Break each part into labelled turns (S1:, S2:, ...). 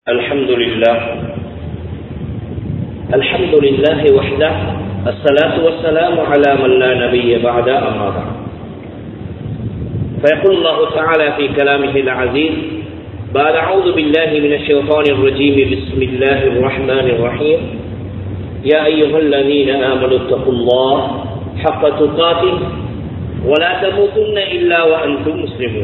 S1: الحمد لله الحمد لله وحده الصلاة والسلام على من لا نبي بعد أما بعد فيقول الله تعالى في كلامه العزيز بعد أعوذ بالله من الشيطان الرجيم بسم الله الرحمن الرحيم يا أيها الذين آمنوا اتقوا الله حق تقاته ولا تموتن إلا وأنتم مسلمون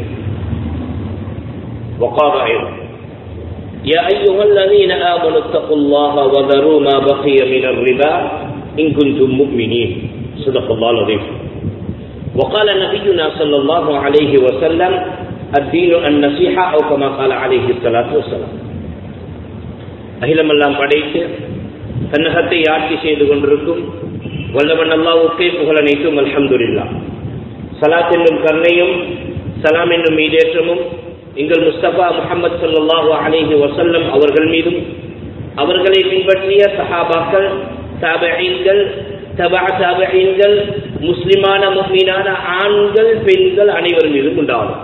S1: وقال أيضا يا أيها الذين آمنوا اتقوا الله وذروا ما بقي من الربا إن كنتم مؤمنين صدق الله العظيم وقال نبينا صلى الله عليه وسلم الدين النصيحة أو كما قال عليه الصلاة والسلام அகிலமெல்லாம் படைத்து தன்னகத்தை ஆட்சி செய்து கொண்டிருக்கும் வல்லவன் அல்லாவுக்கே புகழனைக்கும் அல்ஹம்துலில்லா சலாத் என்னும் கருணையும் சலாம் என்னும் மீதேற்றமும் எங்கள் முஸ்தபா முகமது சல்லாஹூ அலிஹி வசல்லம் அவர்கள் மீதும் அவர்களை பின்பற்றிய சஹாபாக்கள் தாபகீன்கள் தபா தாபகீன்கள் முஸ்லிமான முஸ்லீனான ஆண்கள் பெண்கள் அனைவர் மீதும் உண்டாகும்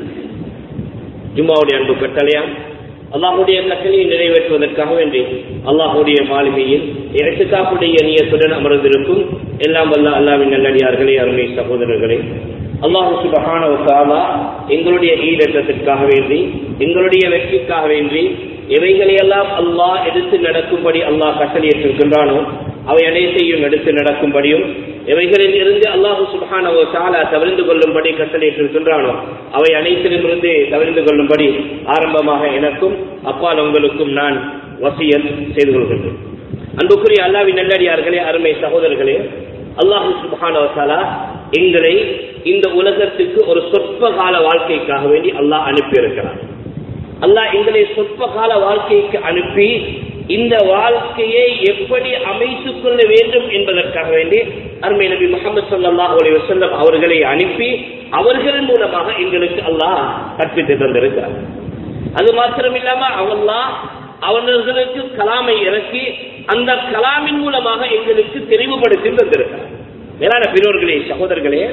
S1: ஜும்மாவுடைய அன்பு கட்டளையாம் அல்லாஹுடைய கட்டளையை நிறைவேற்றுவதற்காக வேண்டி அல்லாஹுடைய மாளிகையில் எடுத்துக்காப்புடைய நீயத்துடன் அமர்ந்திருக்கும் எல்லாம் வல்ல அல்லாவின் நல்லடியார்களே அருமை சகோதரர்களே அல்லாஹு சுபஹான தாலா எங்களுடைய ஈடற்றத்திற்காக வேண்டி எங்களுடைய வெற்றிக்காக வேண்டி எவைகளையெல்லாம் அல்லாஹ் எடுத்து நடக்கும்படி அல்லாஹ் கட்டளையிட்டிருக்கின்றானோ அவை அனைத்தையும் எடுத்து நடக்கும்படியும் எவைகளில் இருந்து அல்லாஹு சுபஹான தாலா தவிர்ந்து கொள்ளும்படி கட்டளையிட்டிருக்கின்றானோ அவை அனைத்திலுமிருந்து தவிர்ந்து கொள்ளும்படி ஆரம்பமாக எனக்கும் அப்பால் உங்களுக்கும் நான் வசியல் செய்து கொள்கின்றேன் அன்புக்குரிய அல்லாவின் நல்லடியார்களே அருமை சகோதரர்களே அல்லாஹு சுபஹான தாலா எங்களை இந்த உலகத்துக்கு ஒரு சொற்ப கால வாழ்க்கைக்காக வேண்டி அல்லாஹ் அனுப்பி இருக்கிறார் அல்லாஹ் எங்களை சொற்ப கால வாழ்க்கைக்கு அனுப்பி இந்த வாழ்க்கையை எப்படி அமைத்துக் கொள்ள வேண்டும் என்பதற்காக வேண்டி அருமை நபி முகமது சல்லாஹ் அலி வசல்லம் அவர்களை அனுப்பி அவர்கள் மூலமாக எங்களுக்கு அல்லாஹ் கற்பித்து தந்திருக்கிறார் அது மாத்திரம் இல்லாம அவெல்லாம் அவர்களுக்கு கலாமை இறக்கி அந்த கலாமின் மூலமாக எங்களுக்கு தெளிவுபடுத்தி தந்திருக்கிறார் மேலான பெரியோர்களே சகோதரர்களே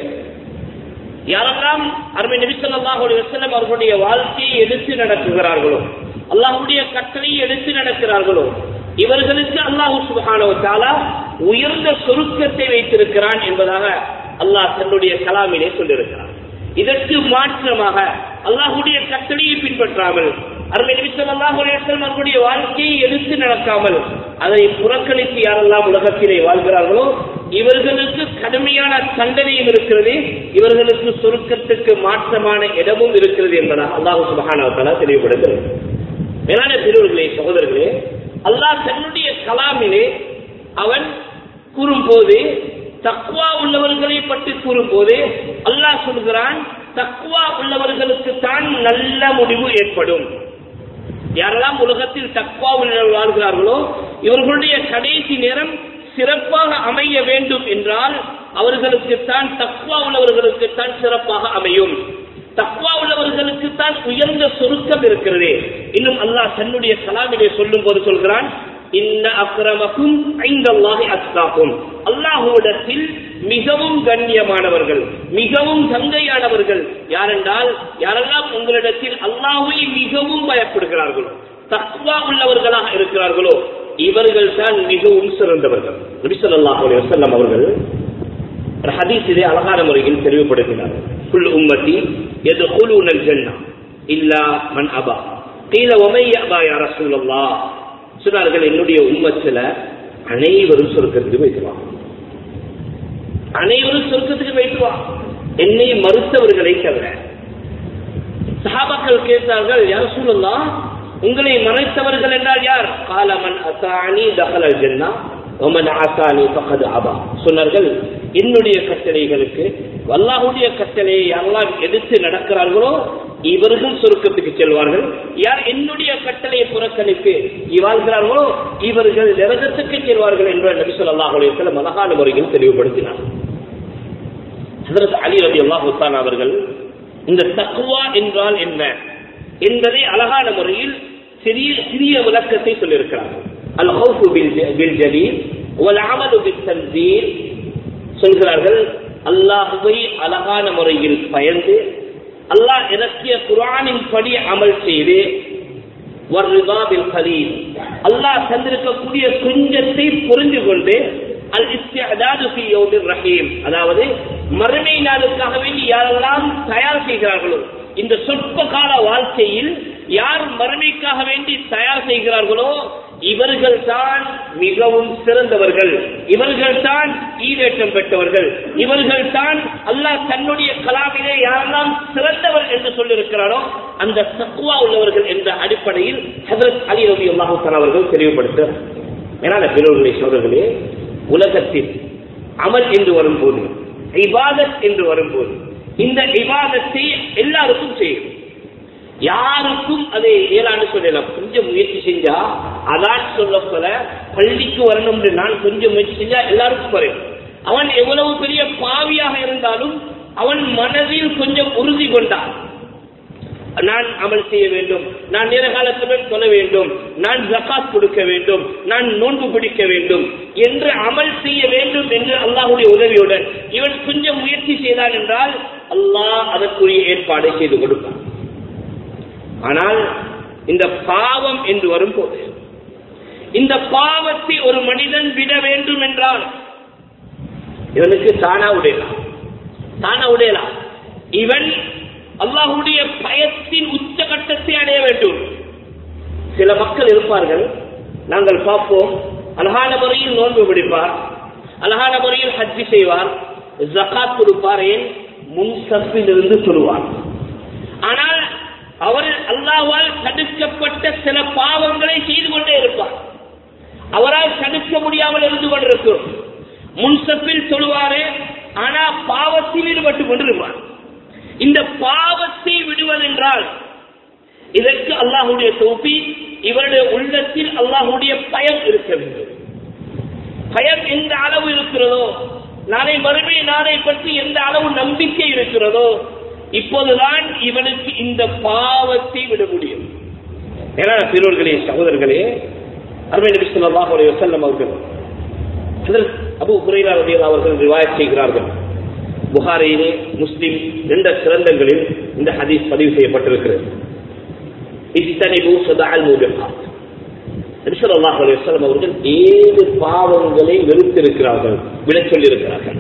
S1: யாரெல்லாம் அருமை நபிசல்லாஹ் வசல்லம் அவர்களுடைய வாழ்க்கையை எடுத்து நடத்துகிறார்களோ அல்லாஹுடைய கட்டளையை எடுத்து நடக்கிறார்களோ இவர்களுக்கு அல்லாஹு சுபகானவத்தாலா உயர்ந்த சொருக்கத்தை வைத்திருக்கிறான் என்பதாக அல்லாஹ் தன்னுடைய கலாமிலே சொல்லியிருக்கிறார் இதற்கு மாற்றமாக அல்லாஹுடைய கட்டளையை பின்பற்றாமல் அருமை நிமிஷம் அவர்களுடைய வாழ்க்கையை எடுத்து நடக்காமல் அதை புறக்கணித்து யாரெல்லாம் உலகத்திலே வாழ்கிறார்களோ இவர்களுக்கு கடுமையான தண்டனையும் இருக்கிறது இவர்களுக்கு சுருக்கத்துக்கு மாற்றமான இடமும் இருக்கிறது என்பதாக அல்லாஹு சுபகானவத்தாலா தெளிவுபடுகிறது மேலான பெரியவர்களே சகோதரர்களே அல்லாஹ் தன்னுடைய கலாமிலே அவன் கூறும்போது தக்குவா உள்ளவர்களை பற்றி கூறும்போது அல்லாஹ் சொல்கிறான் தக்குவா உள்ளவர்களுக்கு தான் நல்ல முடிவு ஏற்படும் யாரெல்லாம் உலகத்தில் தக்குவா உள்ளவர் வாழ்கிறார்களோ இவர்களுடைய கடைசி நேரம் சிறப்பாக அமைய வேண்டும் என்றால் அவர்களுக்கு தான் தக்குவா உள்ளவர்களுக்கு தான் சிறப்பாக அமையும் தக்குவா உள்ளவர்களுக்கு தான் உயர்ந்த சுருக்கம் இருக்கிறது இன்னும் அல்லாஹ் தன்னுடைய கலாமிலே சொல்லும் போது சொல்கிறான் இந்த அக்கிரமக்கும் ஐந்தல்லாஹி அஸ்தாக்கும் அல்லாஹுவிடத்தில் மிகவும் கண்ணியமானவர்கள் மிகவும் தங்கையானவர்கள் யாரென்றால் யாரெல்லாம் உங்களிடத்தில் அல்லாஹுவை மிகவும் பயப்படுகிறார்களோ தக்வா உள்ளவர்களாக இருக்கிறார்களோ இவர்கள் தான் மிகவும் சிறந்தவர்கள் நபிசல்லாஹ் வசல்லம் அவர்கள் ஹதீஸிலே அழகான முறையில் தெளிவுபடுத்தினார் குல் உம்மத்தி எது குழு நல் ஜன்னா இல்லா மன் அபா கீழ ஒமை அபா யார சூழல்லா சொன்னார்கள் என்னுடைய உம்மத்துல அனைவரும் சொர்க்கத்துக்கு வைத்துவாங்க அனைவரும் சொர்க்கத்துக்கு வைத்துவா என்னை மறுத்தவர்களை தவிர சஹாபாக்கள் கேட்டார்கள் யார் சூழல்லா உங்களை மறைத்தவர்கள் என்றால் யார் காலமன் அசானி தகல் ஜன்னா ஒமன் ஆசானி பகது அபா சொன்னார்கள் என்னுடைய கட்டளைகளுக்கு அல்லாஹுடைய கட்டளையை யாரெல்லாம் எடுத்து நடக்கிறார்களோ இவர்கள் சுருக்கத்துக்கு செல்வார்கள் யார் என்னுடைய கட்டளையை புறக்கணித்து வாழ்கிறார்களோ இவர்கள் நரகத்துக்கு செல்வார்கள் என்ற நபி சொல்லாஹுடைய சில அழகான முறையில் தெளிவுபடுத்தினார் ஹசரத் அலி ரபி அல்லாஹுத்தான் அவர்கள் இந்த தக்குவா என்றால் என்ன என்பதை அழகான முறையில் சிறிய சிறிய விளக்கத்தை சொல்லியிருக்கிறார்கள் அல் ஹவுஃபு பில் ஜலீல் ஒல் அமலு பில் தன்சீல் சொல்கிறார்கள் அல்லாஹுவை அழகான முறையில் பயந்து அல்லாஹ் இறக்கிய குரானின் படி அமல் செய்து அல்லாஹ் தந்திருக்கக்கூடிய கொஞ்சத்தை புரிந்து கொண்டு அல் இஸ்திஅதாது ஃபீ யௌமிர் ரஹீம் அதாவது மறுமை நாளுக்காக வேண்டி யாரெல்லாம் தயார் செய்கிறார்களோ இந்த சொற்ப கால வாழ்க்கையில் யார் மறுமைக்காக வேண்டி தயார் செய்கிறார்களோ இவர்கள் தான் மிகவும் சிறந்தவர்கள் இவர்கள் தான் ஈடேற்றம் பெற்றவர்கள் இவர்கள் தான் அல்லாஹ் தன்னுடைய கலாமிலே யாரெல்லாம் சிறந்தவர் என்று சொல்லியிருக்கிறாரோ அந்த தக்குவா உள்ளவர்கள் என்ற அடிப்படையில் ஹசரத் அலி ரவி அல்லாஹு அவர்கள் தெளிவுபடுத்த மேலான பெரியவர்களை சோதர்களே உலகத்தில் அமல் என்று வரும்போது இபாதத் என்று வரும்போது இந்த இபாதத்தை எல்லாருக்கும் செய்யும் யாருக்கும் அதை இயலான்னு சொல்லலாம் கொஞ்சம் முயற்சி செஞ்சா அதான் சொல்ல போல பள்ளிக்கு வரணும் என்று நான் கொஞ்சம் முயற்சி செஞ்சா எல்லாருக்கும் வரும் அவன் எவ்வளவு பெரிய பாவியாக இருந்தாலும் அவன் மனதில் கொஞ்சம் உறுதி கொண்டான் நான் அமல் செய்ய வேண்டும் நான் நேரகாலத்துடன் சொல்ல வேண்டும் நான் ஜக்காத் கொடுக்க வேண்டும் நான் நோன்பு பிடிக்க வேண்டும் என்று அமல் செய்ய வேண்டும் என்று அல்லாஹுடைய உதவியுடன் இவன் கொஞ்சம் முயற்சி செய்தான் என்றால் அல்லாஹ் அதற்குரிய ஏற்பாடை செய்து கொடுப்பான் ஆனால் இந்த பாவம் என்று வரும்போது இந்த பாவத்தை ஒரு மனிதன் விட வேண்டும் என்றால் இவனுக்கு தானா உடையலாம் தானா உடையலாம் இவன் அல்லாஹுடைய பயத்தின் உச்சகட்டத்தை அடைய வேண்டும் சில மக்கள் இருப்பார்கள் நாங்கள் பார்ப்போம் அழகான முறையில் நோன்பு பிடிப்பார் அழகான முறையில் ஹஜ்ஜி செய்வார் ஜக்காத் கொடுப்பார் ஏன் முன் சப்பிலிருந்து சொல்லுவார் ஆனால் அவர் அல்லாவால் தடுக்கப்பட்ட சில பாவங்களை செய்து கொண்டே இருப்பார் அவரால் தடுக்க முடியாமல் இருந்து கொண்டிருக்கும் முன்சப்பில் சொல்லுவாரு ஆனா பாவத்தில் ஈடுபட்டு கொண்டிருப்பார் இந்த பாவத்தை விடுவதென்றால் இதற்கு அல்லாஹுடைய தொகுப்பி இவருடைய உள்ளத்தில் அல்லாஹுடைய பயம் இருக்க வேண்டும் பயம் எந்த அளவு இருக்கிறதோ நாளை மறுமை நாளை பற்றி எந்த அளவு நம்பிக்கை இருக்கிறதோ இப்போதுதான் இவனுக்கு இந்த பாவத்தை விட முடியும் ஏன்னா பெரியவர்களே சகோதரர்களே அருமை நபி ஸல்லல்லாஹு அலைஹி வஸல்லம் அவர்கள் ஹஜ்ரத் அபூ ஹுரைரா ரலியல்லாஹு அவர்கள் ரிவாயத் செய்கிறார்கள் புகாரியிலே முஸ்லிம் என்ற சிறந்தங்களில் இந்த ஹதீஸ் பதிவு செய்யப்பட்டிருக்கிறது இத்தனைபு சதால் மூபிகாத் நபி ஸல்லல்லாஹு அலைஹி வஸல்லம் அவர்கள் ஏழு பாவங்களை வெறுத்திருக்கிறார்கள் விட சொல்லியிருக்கிறார்கள்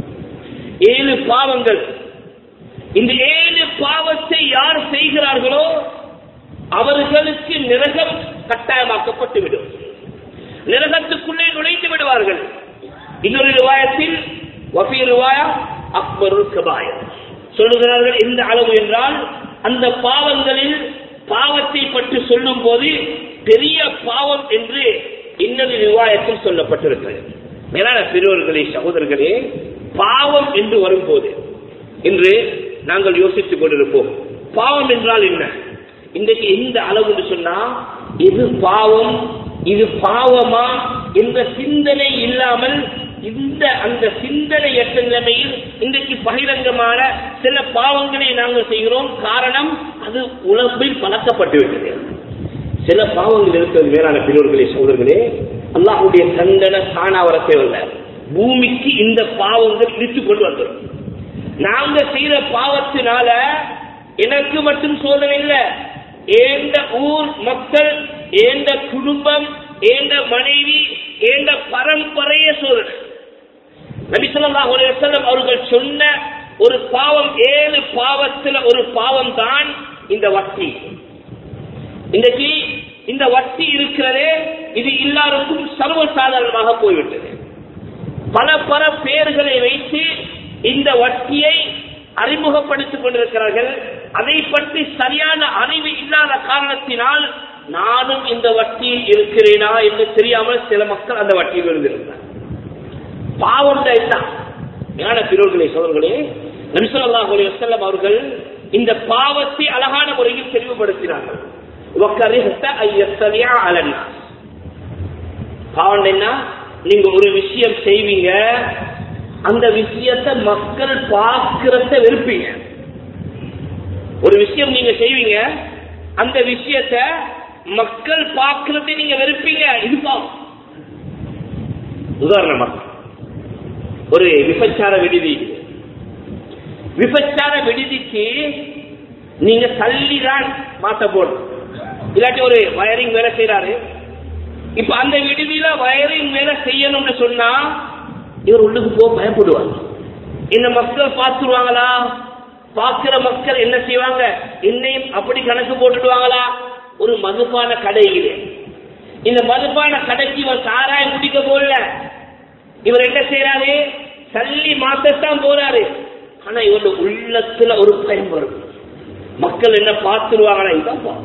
S1: ஏழு பாவங்கள் இந்த ஏழு பாவத்தை யார் செய்கிறார்களோ அவர்களுக்கு நிரகம் கட்டாயமாக்கப்பட்டு விடும் நிரகத்துக்குள்ளே நுழைந்து விடுவார்கள் இன்னொரு ரிவாயத்தில் வஃபி ரிவாயா அக்பருல் கபாயம் சொல்லுகிறார்கள் எந்த அளவு என்றால் அந்த பாவங்களில் பாவத்தை பற்றி சொல்லும் போது பெரிய பாவம் என்று இன்னொரு ரிவாயத்தில் சொல்லப்பட்டிருக்கிறது மேலான பெரியவர்களே சகோதரர்களே பாவம் என்று வரும்போது இன்று நாங்கள் யோசித்துக் கொண்டிருப்போம் பாவம் என்றால் என்ன இன்றைக்கு எந்த அளவுன்னு சொன்னா இது பாவம் இது பாவமா என்ற சிந்தனை இல்லாமல் இந்த அந்த சிந்தனையற்ற நிலைமையில் இன்றைக்கு பகிரங்கமான சில பாவங்களை நாங்கள் செய்கிறோம் காரணம் அது உழப்பில் பழக்கப்பட்டு விட்டது சில பாவங்கள் இருக்கிறது மேலான பெரியவர்களே சோதர்களே அல்லாஹுடைய தண்டனை தானாவர தேவையில்லை பூமிக்கு இந்த பாவங்கள் இடித்துக் கொண்டு வந்துடும் நாங்க செய்யற பாவத்தினால எனக்கு மட்டும் சோதனை இல்ல ஏண்ட ஊர் மக்கள் ஏண்ட குடும்பம் ஏண்ட மனைவி ஏண்ட பரம்பரைய சோதனை நபிசல்லாஹ் செல்லம் அவர்கள் சொன்ன ஒரு பாவம் ஏழு பாவத்துல ஒரு பாவம் தான் இந்த வட்டி இன்றைக்கு இந்த வட்டி இருக்கிறதே இது எல்லாருக்கும் சர்வசாதாரணமாக போய்விட்டது பல பல பெயர்களை வைத்து இந்த வட்டியை அறிமுகப்படுத்திக் கொண்டிருக்கிறார்கள் அதை பற்றி சரியான அறிவு இல்லாத காரணத்தினால் நானும் இந்த வட்டியில் இருக்கிறேனா என்று தெரியாமல் சில மக்கள் அந்த வட்டியில் இருந்திருந்தார் பாவம் தான் ஞான பிறர்களே சோழர்களே நபிசல்லாஹ் வசல்லம் அவர்கள் இந்த பாவத்தை அழகான முறையில் தெளிவுபடுத்தினார்கள் பாவம் என்ன நீங்க ஒரு விஷயம் செய்வீங்க அந்த விஷயத்தை மக்கள் பார்க்கிறத வெறுப்பீங்க ஒரு விஷயம் நீங்க செய்வீங்க அந்த விஷயத்த மக்கள் பார்க்கிறதை நீங்க வெறுப்பீங்க இது பாவம் உதாரணமாக ஒரு விபச்சார விடுதி விபச்சார விடுதிக்கு நீங்க தள்ளிதான் மாத்த போடணும் இல்லாட்டி ஒரு வயரிங் வேலை செய்யறாரு இப்ப அந்த விடுதியில வயரிங் வேலை செய்யணும்னு சொன்னா இவர் உள்ளுக்கு போக பயப்படுவார் இந்த மக்கள் பார்த்துருவாங்களா பார்க்கிற மக்கள் என்ன செய்வாங்க என்னையும் அப்படி கணக்கு போட்டுடுவாங்களா ஒரு மதுபான கடையிலே இந்த மதுபான கடைக்கு இவர் சாராயம் குடிக்க போல இவர் என்ன செய்யறாரு சல்லி மாத்தத்தான் போறாரு ஆனா இவருடைய உள்ளத்துல ஒரு பயம் வரும் மக்கள் என்ன பார்த்துருவாங்களா இதுதான் பாவம்.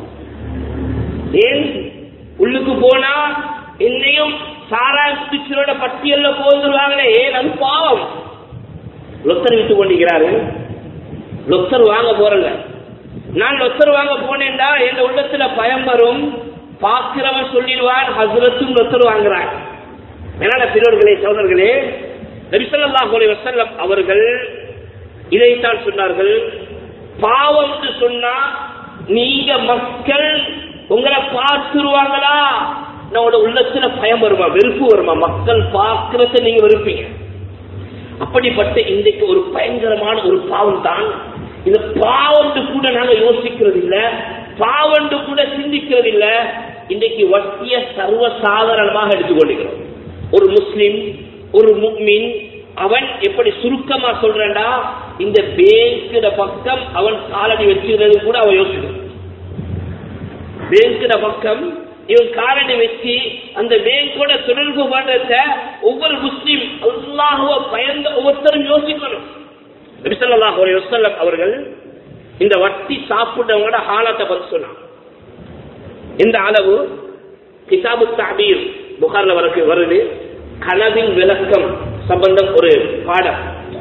S1: ஏன் உள்ளுக்கு போனா என்னையும் சாராய குடிச்சரோட பட்டியல்ல போந்துருவாங்களே ஏன் அது பாவம் லொத்தர் விட்டு கொண்டிருக்கிறாரு லொத்தர் வாங்க போறல நான் லொத்தர் வாங்க போனேன்டா என் உள்ளத்துல பயம் வரும் பார்க்கிறவன் சொல்லிடுவான் ஹசரத்தும் லொத்தர் வாங்குறான் மேலான பெரியோர்களே சோதர்களே நபிசல்லாஹ் வசல்லம் அவர்கள் இதைத்தான் சொன்னார்கள் பாவம் என்று சொன்னா நீங்க மக்கள் உங்களை பார்த்துருவாங்களா நம்மளோட உள்ளத்துல பயம் வருமா வெறுப்பு வருமா மக்கள் பார்க்கறத நீங்க வெறுப்பீங்க அப்படிப்பட்ட இன்றைக்கு ஒரு பயங்கரமான ஒரு பாவம் தான் இந்த பாவண்டு கூட நாங்க யோசிக்கிறது இல்ல பாவண்டு கூட சிந்திக்கிறது இல்ல இன்றைக்கு வட்டிய சர்வ சாதாரணமாக எடுத்துக்கொண்டிருக்கிறோம் ஒரு முஸ்லிம் ஒரு முக்மின் அவன் எப்படி சுருக்கமா சொல்றா இந்த பேங்கிற பக்கம் அவன் காலடி வச்சுக்கிறது கூட அவன் யோசிக்கணும் பேங்கிற பக்கம் இவன் காலடி வச்சு அந்த பேங்கோட தொடர்பு பண்றத ஒவ்வொரு முஸ்லீம் அல்லாஹுவ பயந்த ஒவ்வொருத்தரும் யோசிக்கணும் நபிசல்லாஹ் வசல்லம் அவர்கள் இந்த வட்டி சாப்பிட்டவங்களோட ஹாலத்தை பத்தி சொன்னான் இந்த அளவு கிதாபு தாபீர் புகார்ல வரக்கு வருது கனவின் விளக்கம் சம்பந்தம் ஒரு பாடம்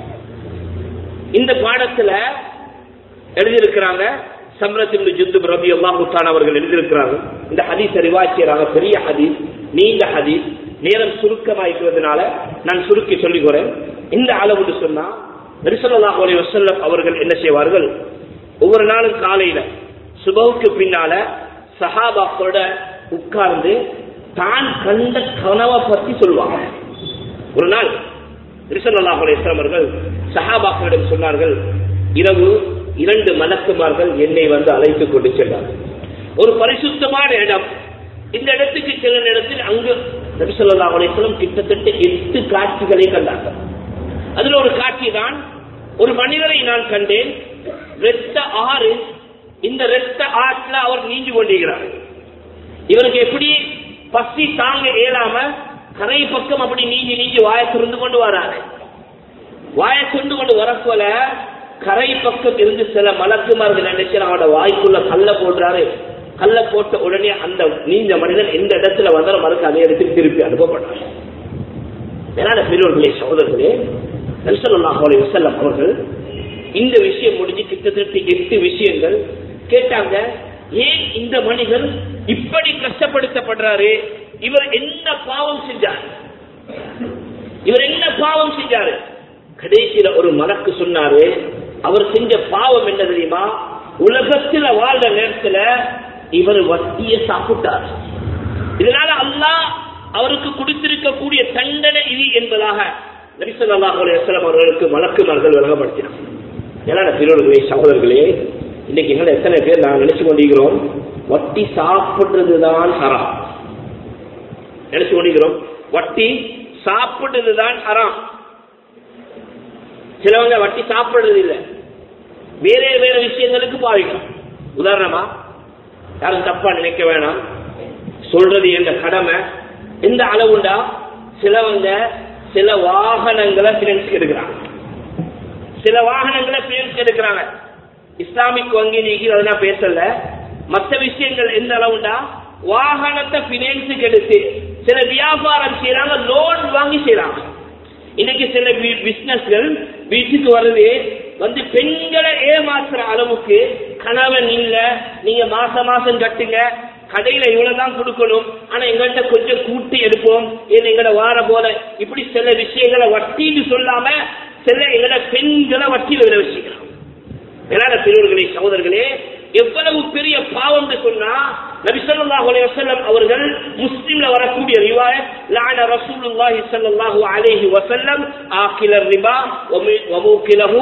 S1: இந்த பாடத்துல எழுதியிருக்கிறாங்க சம்ரத்தின் ஜுத்து ரபி அல்லாஹுத்தான் அவர்கள் எழுதியிருக்கிறார்கள் இந்த ஹதீஸ் அறிவாச்சியராக பெரிய ஹதீஸ் நீண்ட ஹதீஸ் நேரம் சுருக்கமாயிருக்கிறதுனால நான் சுருக்கி சொல்லிக்கிறேன் இந்த அளவுன்னு சொன்னா நரிசல்லாஹ் அலி வசல்லம் அவர்கள் என்ன செய்வார்கள் ஒவ்வொரு நாளும் காலையில சுபவுக்கு பின்னால சஹாபாக்களோட உட்கார்ந்து தான் கண்ட கனவை பத்தி சொல்லுவாங்க ஒரு நாள் ரிசல்லாஹ் அலிஸ்லாம் அவர்கள் சஹாபாக்களிடம் சொன்னார்கள் இரவு இரண்டு மலக்குமார்கள் என்னை வந்து அழைத்துக் கொண்டு சென்றார்கள் ஒரு பரிசுத்தமான இடம் இந்த இடத்துக்கு செல்ல நேரத்தில் அங்கு நபிசல்லா அலிஸ்லாம் கிட்டத்தட்ட எட்டு காட்சிகளை கண்டார்கள் அதுல ஒரு காட்சி தான் ஒரு மனிதரை நான் கண்டேன் ரெத்த ஆறு இந்த ரெத்த ஆற்றுல அவர் நீஞ்சு கொண்டிருக்கிறார் இவருக்கு எப்படி பசி தாங்க இயலாம கரை பக்கம் அப்படி நீஞ்சி நீஞ்சி வாய திறந்து கொண்டு வராரு வாய கொண்டு கொண்டு வரப்போல கரை பக்கம் இருந்து சில மலக்குமார்கள் நினைச்சு அவனோட வாய்க்குள்ள கல்ல போடுறாரு கல்ல போட்ட உடனே அந்த நீஞ்ச மனிதன் எந்த இடத்துல வந்தாலும் மறுக்க அதே இடத்துக்கு திருப்பி அனுப்பப்பட்டார் மேலான பெரியவர்களே சகோதரர்களே நரிசல்லாஹ் அலி வசல்லம் அவர்கள் இந்த விஷயம் முடிஞ்சு கிட்டத்தட்ட எட்டு விஷயங்கள் கேட்டாங்க ஏன் இந்த மனிதர் இப்படி கஷ்டப்படுத்தப்படுறாரு இவர் என்ன பாவம் செஞ்சார் இவர் என்ன பாவம் செஞ்சாரு கடைசியில ஒரு மலக்கு சொன்னாரு அவர் செஞ்ச பாவம் என்ன தெரியுமா உலகத்துல வாழ்ற நேரத்துல இவர் வட்டிய சாப்பிட்டார் இதனால அல்லாஹ் அவருக்கு கொடுத்திருக்கக்கூடிய தண்டனை இது என்பதாக நரிசல்லாஹ் அலுவலம் அவர்களுக்கு மலக்குமார்கள் விளங்கப்படுத்தினார் ஏன்னா பெரியவர்களே சகோதரர்களே இன்னைக்கு எங்களை எத்தனை பேர் நான் நினைச்சு கொண்டிருக்கிறோம் வட்டி சாப்பிடுறதுதான் ஹராம் நினைச்சு கொண்டிருக்கிறோம் வட்டி சாப்பிடுறதுதான் ஹராம் சிலவங்க வட்டி சாப்பிடுறது இல்லை வேற வேற விஷயங்களுக்கு பாவிக்கும் உதாரணமா யாரும் தப்பா நினைக்க வேணாம் சொல்றது என்ற கடமை எந்த அளவுண்டா சிலவங்க சில வாகனங்களை பினான்ஸ் எடுக்கிறாங்க சில வாகனங்களை பினான்ஸ் எடுக்கிறாங்க இஸ்லாமிக் வங்கி நீக்கி அதை நான் பேசல மற்ற விஷயங்கள் எந்த அளவுண்டா வாகனத்தை பினான்ஸுக்கு எடுத்து சில வியாபாரம் செய்யறாங்க லோன் வாங்கி செய்யறாங்க இன்னைக்கு சில பிசினஸ்கள் வீட்டுக்கு வருது வந்து பெண்களை ஏமாத்துற அளவுக்கு கணவன் இல்ல நீங்க மாசம் மாசம் கட்டுங்க கடையில இவ்வளவுதான் கொடுக்கணும் ஆனா எங்கள்கிட்ட கொஞ்சம் கூட்டி எடுப்போம் ஏன் எங்களை வார போல இப்படி சில விஷயங்களை வட்டின்னு சொல்லாம சில எங்களை பெண்களை வட்டியில விட வச்சுக்கிறோம் மேலான பெரியவர்களே சகோதரர்களே எவ்வளவு பெரிய பாவம் சொன்னா நபி ஸல்லல்லாஹு அலைஹி வஸல்லம் அவர்கள் முஸ்லிம்ல வரக்கூடிய ரிவாயத் லஅன ரசூலுல்லாஹி ஸல்லல்லாஹு அலைஹி வஸல்லம் ஆகில ரிபா வமூகிலஹு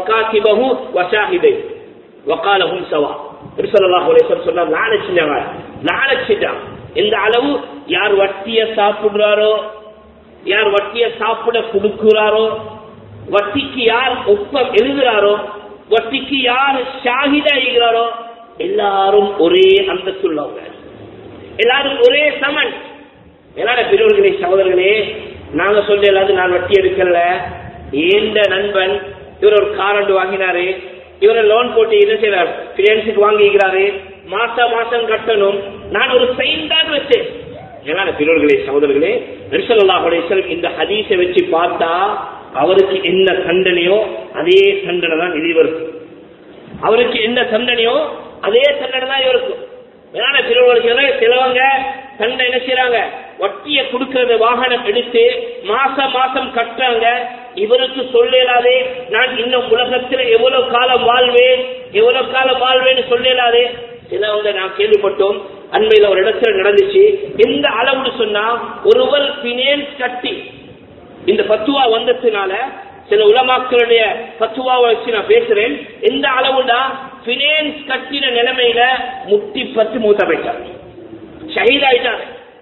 S1: வகாதிபஹு வஷாஹிதை வகாலஹும் சவா நபி ஸல்லல்லாஹு அலைஹி வஸல்லம் சொன்னார் லான செஞ்சாங்க லாலச்சிட்டான் எந்த அளவு யார் வட்டிய சாப்பிடுறாரோ யார் வட்டிய சாப்பிட கொடுக்கிறாரோ வட்டிக்கு யார் ஒப்பம் எழுதுறாரோ வட்டிக்கு யார் ஷாகிதா இருக்கிறாரோ எல்லாரும் ஒரே அந்தஸ்துள்ளவங்க எல்லாரும் ஒரே சமன் எல்லார பெரியவர்களே சகோதரர்களே நாங்க சொல்ல எல்லாரும் நான் வட்டி எடுக்கல ஏந்த நண்பன் இவர் ஒரு கார் ஒன்று வாங்கினாரு இவரை லோன் போட்டு என்ன செய்யறார் பினான்ஸுக்கு வாங்கிக்கிறாரு மாசம் மாசம் கட்டணும் நான் ஒரு சைன் தான் வச்சேன் ஏன்னா பெரியவர்களே சகோதரர்களே நரிசல்லா அலிஸ்லம் இந்த ஹதீஸை வச்சு பார்த்தா அவருக்கு என்ன தண்டனையோ அதே தண்டனை தான் இது இவருக்கு அவருக்கு என்ன தண்டனையோ அதே தண்டனை தான் இவருக்கும் ஏன்னா பெரியவர்களுக்கு சிலவங்க தண்டனை என்ன செய்யறாங்க வட்டியை கொடுக்கறது வாகனம் எடுத்து மாசம் மாசம் கட்டுறாங்க இவருக்கு சொல்லலாதே நான் இன்னும் உலகத்தில் எவ்வளவு காலம் வாழ்வேன் எவ்வளவு காலம் வாழ்வேன்னு சொல்லலாதே சிலவங்க நான் கேள்விப்பட்டோம் அண்மையில ஒரு இடத்துல நடந்துச்சு எந்த அளவுன்னு சொன்னா ஒருவர் பினேன்ஸ் கட்டி இந்த பத்துவா வந்ததுனால சில உலமாக்களுடைய பத்துவாவை வச்சு நான் பேசுறேன் எந்த அளவுடா பினேன்ஸ் கட்டின நிலைமையில முட்டி பத்து மூத்த போயிட்டார் ஷஹீத் ஆயிட்டாரு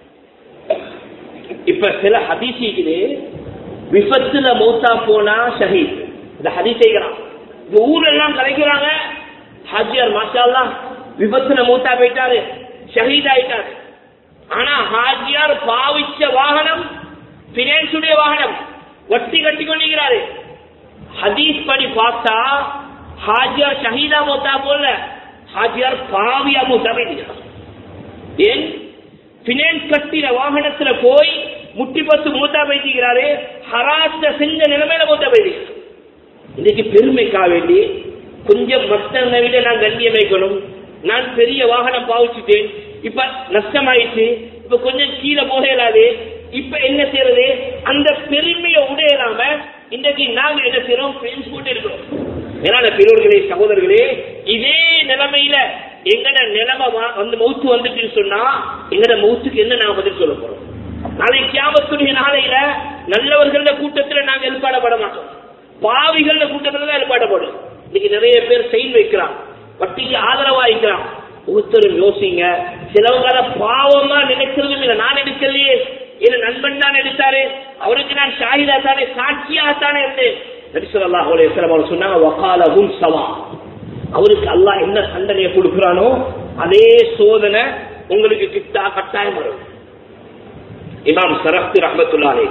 S1: இப்ப சில ஹதீசிக்குது விபத்துல மூத்தா போனா ஷஹீத் இந்த ஹதீசைகிறான் இந்த ஊர்ல எல்லாம் கலைக்கிறாங்க ஹாஜியார் மாஷா விபத்துல மூத்தா போயிட்டாரு ஷஹீத் ஆயிட்டாரு ஆனா ஹாஜியார் பாவிச்ச வாகனம் பினான்ஸுடைய வாகனம் வட்டி கட்டி கொண்டிருக்கிறாரு ஹதீஸ் படி பார்த்தா ஹாஜியார் ஷஹீதா மூத்தா போல ஹாஜியார் பாவியா மூத்தா போயிருக்கிறார் ஏன் பினான்ஸ் கட்டின வாகனத்துல போய் முட்டி பத்து மூத்தா பேசிக்கிறாரு ஹராத்த செஞ்ச நிலைமையில மூத்தா பேசிக்கிறார் இன்னைக்கு பெருமைக்காக வேண்டி கொஞ்சம் மத்தனை விட நான் கண்ணியம் வைக்கணும் நான் பெரிய வாகனம் பாவிச்சுட்டேன் இப்ப நஷ்டமாயிடுச்சு இப்ப கொஞ்சம் கீழே போக இயலாது இப்ப என்ன செய்யறது அந்த பெருமையை உடையலாம இன்றைக்கு நாங்க என்ன செய்யறோம் பிரின்ஸ் போட்டு இருக்கிறோம் ஏன்னா பெரியவர்களே சகோதரர்களே இதே நிலைமையில எங்கட நிலைமை வந்து மௌத்து வந்துட்டுன்னு சொன்னா எங்கட மௌத்துக்கு என்ன நாங்க பதில் சொல்ல போறோம் நாளை கியாமத்துடைய நாளையில நல்லவர்கள கூட்டத்துல நாங்க எழுப்பாடப்பட மாட்டோம் பாவிகள கூட்டத்துல தான் எழுப்பாடப்படும் இன்னைக்கு நிறைய பேர் செயல் வைக்கிறான் வட்டிக்கு ஆதரவா இருக்கிறான் ஒருத்தரும் யோசிங்க சிலவங்க அதை பாவமா நினைக்கிறதும் இல்லை நான் எடுக்கலையே என் நண்பன் தான் எடுத்தாரு அவருக்கு நான் ஷாஹிதா தானே சாட்சியா தானே இருந்தேன் நரிசல்லாஹ் அவர் சொன்னாங்க வக்காலகும் சவா அவருக்கு அல்லாஹ் என்ன தண்டனையை கொடுக்கிறானோ அதே சோதனை உங்களுக்கு கிட்டா கட்டாயம் வரும் இமாம் சரஃபி ரஹமத்துல்லாலே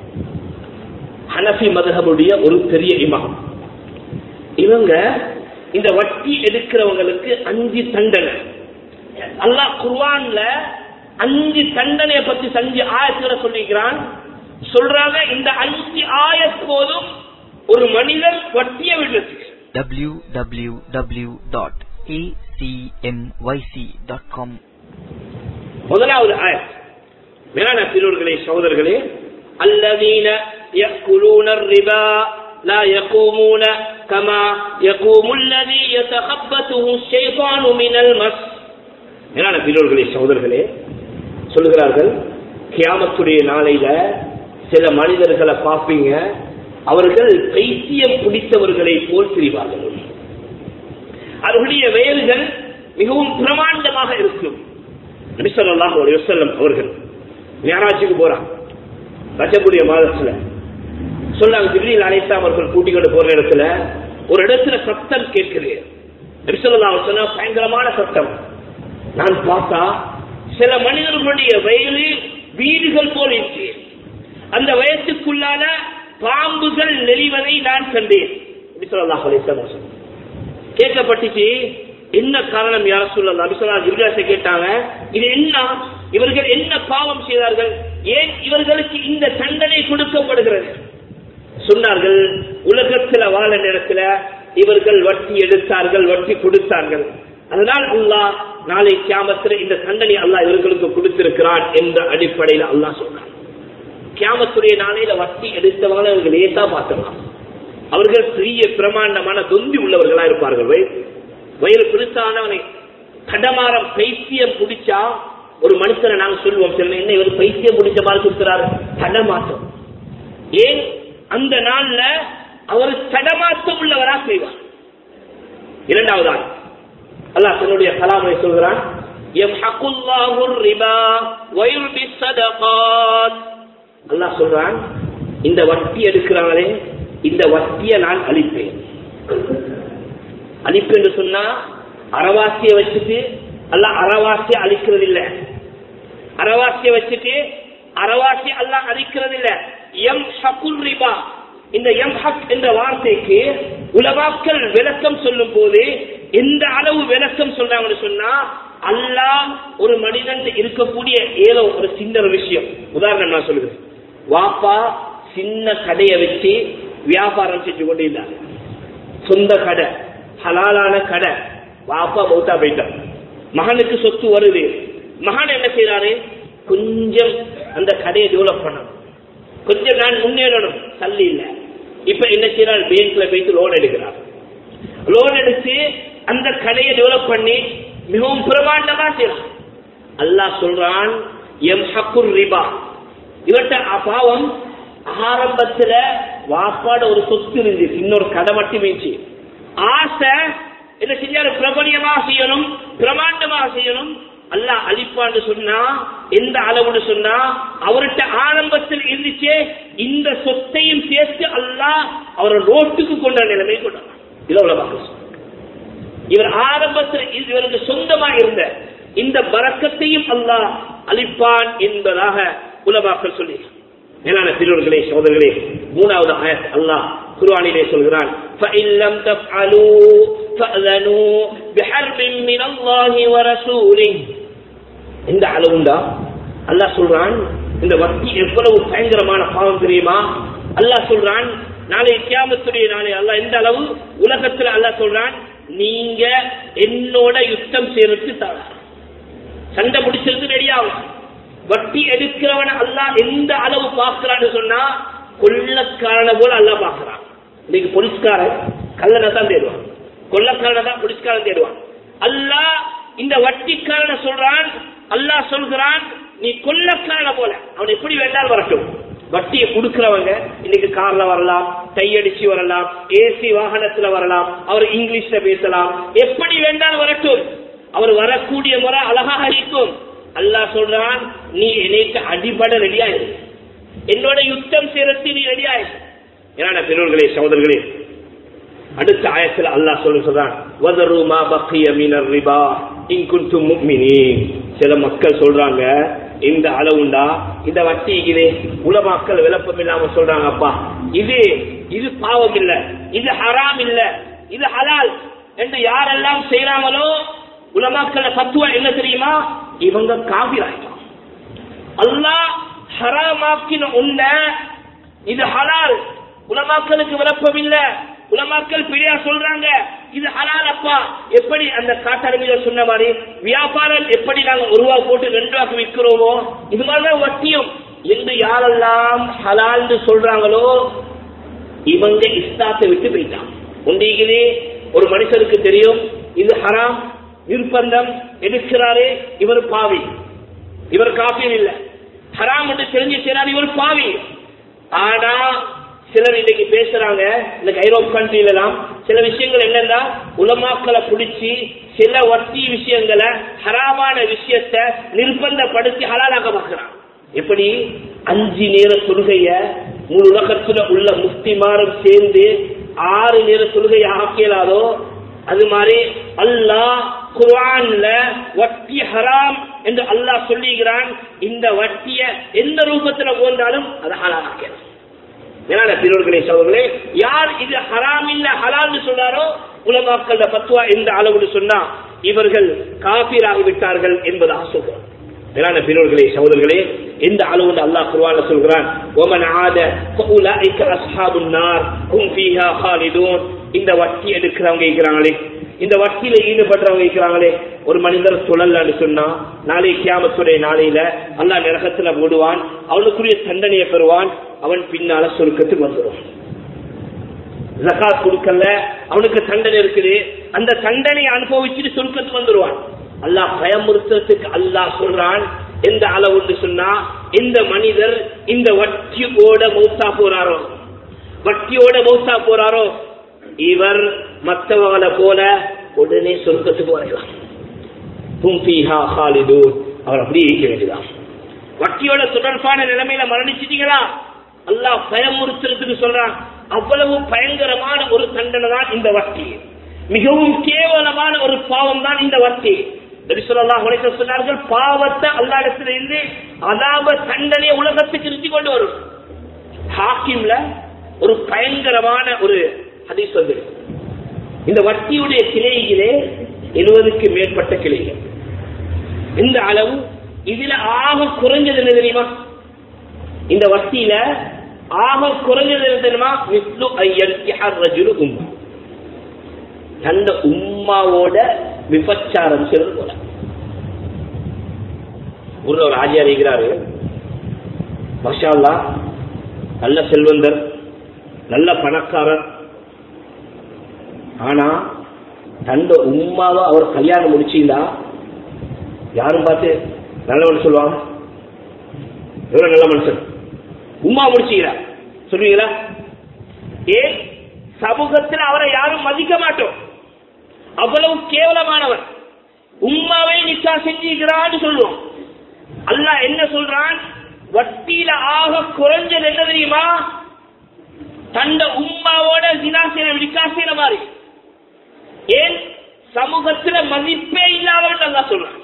S1: ஹனஃபி மதஹபுடைய ஒரு பெரிய இமாம் இவங்க இந்த வட்டி எடுக்கிறவங்களுக்கு அஞ்சு தண்டனை அல்லாஹ் குர்வான்ல அஞ்சு தண்டனையை பத்தி அஞ்சு ஆயத்துல சொல்லிக்கிறான் சொல்றாங்க இந்த அஞ்சு ஆயத் போதும் ஒரு மனிதன் வட்டியை விடுறதுக்கு
S2: www.acmyc.com
S1: முதலாவது ஆயத் மேலான பிறர்களே சகோதரர்களே الذين يأكلون الربا لا يقومون كما يقوم الذي يتخبطه الشيطان من المس மேலான பிறர்களே சகோதரர்களே சொல்லுகிறார்கள் கியாமத்துடைய நாளையில சில மனிதர்களை பார்ப்பீங்க அவர்கள் பைத்தியம் பிடித்தவர்களை போல் திரிவார்கள் அவர்களுடைய வேர்கள் மிகவும் பிரமாண்டமாக இருக்கும் நபிசல்லாஹ் வசல்லம் அவர்கள் ஞாராட்சிக்கு போறாங்க ரஜபுடைய மாதத்துல சொன்னாங்க திடீர் அழைத்தா அவர்கள் கூட்டிக் கொண்டு போற இடத்துல ஒரு இடத்துல சத்தம் கேட்குது நபிசல்லா சொன்ன பயங்கரமான சத்தம் நான் பார்த்தா சில மனிதர்களுடைய வயலு வீடுகள் போல் இருக்கு அந்த வயசுக்குள்ளான பாம்புகள் நெளிவதை நான் கண்டேன் நபிசல்லாஹ் அலைஹி கேட்கப்பட்டுச்சு என்ன காரணம் யார சொல்லலாம் அபிசல்லா ஜிப்ராசை கேட்டாங்க இது என்ன இவர்கள் என்ன பாவம் செய்தார்கள் ஏன் இவர்களுக்கு இந்த தண்டனை கொடுக்கப்படுகிறது சொன்னார்கள் உலகத்துல வாழ நேரத்துல இவர்கள் வட்டி எடுத்தார்கள் வட்டி கொடுத்தார்கள் அதனால் அல்லாஹ் நாளை கியாமத்தில் இந்த தண்டனை அல்லாஹ் இவர்களுக்கு கொடுத்திருக்கிறான் என்ற அடிப்படையில் அல்லாஹ் சொன்னார் கியாமத்துடைய நாளையில வட்டி எடுத்தவங்களை இவர்கள் லேசா பார்க்கலாம் அவர்கள் பெரிய பிரமாண்டமான தொந்தி உள்ளவர்களா இருப்பார்கள் வயிறு பெருசானவனை கடமாரம் பைத்தியம் பிடிச்சா ஒரு மனுஷனை நாங்க சொல்லுவோம் சில என்ன இவர் பைத்தியம் பிடிச்ச மாதிரி கொடுக்கிறாரு தடமாற்றம் ஏன் அந்த நாள்ல அவர் தடமாற்றம் உள்ளவரா செய்வார் இரண்டாவதாக அல்லாஹ் தன்னுடைய கலாமை சொல்கிறான் யம்ஹகுல்லாஹு ரிபா வயுர்பி ஸதகாத் அல்லாஹ் சொல்றான் இந்த வட்டி எடுக்கிறாங்களே இந்த வட்டியை நான் அழிப்பேன் அழிப்பு என்று சொன்னா அறவாசிய வச்சுட்டு அல்ல அறவாசிய அழிக்கிறது இல்ல அறவாசிய வச்சுட்டு அறவாசி அல்ல அழிக்கிறது இல்ல எம் ஹகுல் ரிபா இந்த எம் ஹக் என்ற வார்த்தைக்கு உலமாக்கள் விளக்கம் சொல்லும் போது எந்த அளவு விளக்கம் சொல்றாங்கன்னு சொன்னா அல்லாஹ் ஒரு மனிதன் இருக்கக்கூடிய ஏதோ ஒரு சின்ன ஒரு விஷயம் உதாரணம் நான் சொல்லுகிறேன் வாப்பா சின்ன கடையை வச்சு வியாபாரம் செஞ்சு கொண்டு இருந்தாங்க சொந்த கடை ஹலாலான கடை வாப்பா பௌத்தா போயிட்டான் மகனுக்கு சொத்து வருது மகன் என்ன செய்யறாரு கொஞ்சம் அந்த கடையை டெவலப் பண்ணணும் கொஞ்சம் நான் முன்னேறணும் தள்ளி இல்ல இப்ப என்ன செய்யறாரு பேங்க்ல போயிட்டு லோன் எடுக்கிறார் லோன் எடுத்து அந்த கடையை டெவலப் பண்ணி மிகவும் பிரமாண்டமா செய்யறான் அல்லாஹ் சொல்றான் எம் ஹக்குர் ரிபா இவர்கிட்ட அபாவம் ஆரம்பத்துல வாப்பாட ஒரு சொத்து இருந்துச்சு இன்னொரு கடை மட்டும் இருந்துச்சு ஆசை என்ன செஞ்சாரு பிரபலியமாக செய்யணும் பிரமாண்டமாக செய்யணும் அல்லாஹ் அழிப்பான்னு சொன்னா எந்த அளவுன்னு சொன்னா அவர்கிட்ட ஆரம்பத்தில் இருந்துச்சே இந்த சொத்தையும் சேர்த்து அல்லாஹ் அவரை ரோட்டுக்கு கொண்ட நிலைமை கொண்டார் இதை உலக இவர் ஆரம்பத்தில் இவருக்கு சொந்தமா இருந்த இந்த பறக்கத்தையும் அல்லாஹ் அளிப்பான் என்பதாக உலமாக்கள் சொல்லி மேலான பெரியவர்களே சோதர்களே மூணாவது ஆயத் அல்லாஹ் குர்ஆனிலே சொல்கிறான் فَإِن لَّمْ تَفْعَلُوا فَأْذَنُوا بِحَرْبٍ مِّنَ اللَّهِ وَرَسُولِهِ இந்த அளவுண்டா அல்லாஹ் சொல்றான் இந்த வட்டி எவ்வளவு பயங்கரமான பாவம் தெரியுமா அல்லாஹ் சொல்றான் நாளை கியாமத்துடைய நாளை அல்லாஹ் எந்த அளவு உலகத்துல அல்லாஹ் சொல்றான் நீங்க என்னோட யுத்தம் செய்யறதுக்கு தயார் சண்டை பிடிச்சிருந்து ரெடியாகும் வட்டி எடுக்கிறவன அல்லாஹ் எந்த அளவு பார்க்கிறான்னு சொன்னா கொள்ளக்காரன போல அல்லாஹ் பார்க்கிறான் இன்னைக்கு போலீஸ்காரன் கல்லனை தான் தேடுவான் கொள்ளக்காரனை தான் போலீஸ்காரன் தேடுவான் அல்லாஹ் இந்த வட்டிக்காரனை சொல்றான் அல்லாஹ் சொல்கிறான் நீ கொள்ளக்காரன போல அவன் எப்படி வேண்டாலும் வரட்டும் வட்டியை கொடுக்கிறவங்க இன்னைக்கு கார்ல வரலாம் கையடிச்சு வரலாம் ஏசி வாகனத்துல வரலாம் அவர் இங்கிலீஷ்ல பேசலாம் எப்படி வேண்டாலும் வரட்டும் அவர் வரக்கூடிய முறை அழகாக இருக்கும் அல்லாஹ் சொல்றான் நீ எனக்கு அடிபட ரெடியா இரு என்னோட யுத்தம் செய்யறது நீ ரெடியா இரு ஏன்னா பெரியவர்களே சகோதரர்களே அடுத்த ஆயத்தில் அல்லாஹ் சொல்லு சொல்றான் வதரு மா பக்கிய மினர் ரிபா இன் குன்தும் முஃமினீன் சில மக்கள் சொல்றாங்க இந்த அளவுண்டா இந்த வட்டி இது உலமாக்கள் விளப்பம் இல்லாம சொல்றாங்க அப்பா இது இது பாவம் இல்ல இது ஹராம் இல்ல இது ஹலால் என்று யாரெல்லாம் செய்யறாங்களோ உலமாக்கள தத்துவம் என்ன தெரியுமா இவங்க காவிராயிட்டான் அல்லாஹ் ஹராமாக்கின உன்ன இது ஹலால் உலமாக்களுக்கு விளப்பம் இல்ல உலமாக்கள் பிரியா சொல்றாங்க இது ஹலால் அப்பா எப்படி அந்த காட்டரமில சொன்ன மாதிரி வியாபாரம் எப்படி நாங்க ஒரு ரூபா போட்டு ரெண்டு ரூபாய்க்கு விற்கிறோமோ இது மாதிரிதான் வட்டியும் என்று யாரெல்லாம் ஹலால்னு சொல்றாங்களோ இவங்க இஸ்லாத்தை விட்டு போயிட்டான் உண்டிகளே ஒரு மனுஷனுக்கு தெரியும் இது ஹராம் நிர்பந்தம் எடுக்கிறாரே இவர் பாவி இவர் காஃபியும் இல்ல ஹராம் என்று தெரிஞ்சு செய்றாரு இவர் பாவி ஆனா சிலர் இன்னைக்கு பேசுறாங்க இந்த ஐரோப் கண்ட்ரில எல்லாம் சில விஷயங்கள் என்னன்னா உலமாக்களை பிடிச்சி சில வட்டி விஷயங்களை ஹராமான விஷயத்தை நிர்பந்தப்படுத்தி ஹலாலாக பார்க்கிறான் எப்படி அஞ்சு நேர தொழுகைய முழு உலகத்துல உள்ள முஸ்திமாரும் சேர்ந்து ஆறு நேர தொழுகையை ஆக்கியலாதோ அது மாதிரி அல்லாஹ் குர்ஆன்ல வட்டி ஹராம் என்று அல்லாஹ் சொல்லுகிறான் இந்த வட்டிய எந்த ரூபத்துல போன்றாலும் அதை ஹலாலாக்கிறான் மேலான பெரியவர்களே சோழர்களே யார் இது ஹராம் இல்ல ஹலால்னு சொல்றாரோ உலமாக்கள் பத்துவா எந்த அளவுன்னு சொன்னா இவர்கள் காபீராகி விட்டார்கள் என்பதாக சொல்றார் மேலான பெரியவர்களே சகோதரர்களே எந்த அளவு அல்லாஹ் குர்ஆன்ல சொல்கிறான் ஒமன் ஆத ஃபஉலாயிக அஸ்ஹாபுன் நார் ஹும் ஃபீஹா ஹாலிதூன் இந்த வட்டி எடுக்கிறவங்க இருக்கிறாங்களே இந்த வட்டியில ஈடுபடுறவங்க இருக்கிறாங்களே ஒரு மனிதர் சுழல்னு சொன்னா நாளை கியாமத்துடைய நாளையில அல்லாஹ் நரகத்துல போடுவான் அவனுக்குரிய தண்டனையை பெறுவான் அவன் பின்னால சொருக்கத்துக்கு வந்துடும் ஜகாத் கொடுக்கல அவனுக்கு தண்டனை இருக்குது அந்த தண்டனை அனுபவிச்சுட்டு சொருக்கத்துக்கு வந்துருவான் அல்லாஹ் பயமுறுத்துறதுக்கு அல்லாஹ் சொல்றான் எந்த அளவுன்னு சொன்னா இந்த மனிதர் இந்த வட்டியோட மௌத்தா போறாரோ வட்டியோட மௌத்தா போறாரோ இவர் மற்றவங்களை போல உடனே சொர்க்கத்துக்கு வரலாம் ஹும் ஃபீஹா ஹாலிதூன் அவர் அப்படியே இருக்க வேண்டியதான் வட்டியோட தொடர்பான நிலைமையில மரணிச்சிட்டீங்களா அல்லாஹ் பயமுறுத்துறதுக்கு சொல்றான் அவ்வளவு பயங்கரமான ஒரு தண்டனை தான் இந்த வட்டி மிகவும் கேவலமான ஒரு பாவம் தான் இந்த வட்டி நபி ஸல்லல்லாஹு அலைஹி வஸல்லம் சொன்னார்கள் பாவத்தை அல்லாஹ் இடத்திலிருந்து அதாப தண்டனையை உலகத்துக்கு நிறுத்தி கொண்டு வரும் ஹாக்கிம்ல ஒரு பயங்கரமான ஒரு ஹதீஸ் வந்து இந்த வட்டியுடைய கிளையிலே எழுபதுக்கு மேற்பட்ட கிளைகள் இந்த அளவு இதுல ஆக குறைஞ்சது என்ன தெரியுமா இந்த வட்டியில ஆக குறைஞ்சது என்ன தெரியுமா மிஸ்லு ஐயன் ரஜுலு உம்மா அந்த உம்மாவோட விபச்சாரம் செய்வது போல ஊர்ல ஒரு ஆஜியார் இருக்கிறாரு மஷா அல்லாஹ், நல்ல செல்வந்தர் நல்ல பணக்காரர் ஆனா தந்த உம்மாவை அவர் கல்யாணம் முடிச்சீங்களா யாரும் பார்த்து நல்லவன் சொல்லுவாங்க எவ்வளவு நல்ல மனுஷன் உம்மா முடிச்சீங்களா சொல்லுவீங்களா ஏன் சமூகத்தில் அவரை யாரும் மதிக்க மாட்டோம் அவ்வளவு கேவலமானவர் உம்மாவை நிக்கா செஞ்சுக்கிறான்னு சொல்லுவோம் அல்லாஹ் என்ன சொல்றான் வட்டியில ஆக குறைஞ்சது என்ன தெரியுமா தந்த உம்மாவோட ஜினாசின விகாசின மாதிரி ஏன் சமூகத்துல மதிப்பே இல்லாதவன் அல்லாஹ் சொல்றான்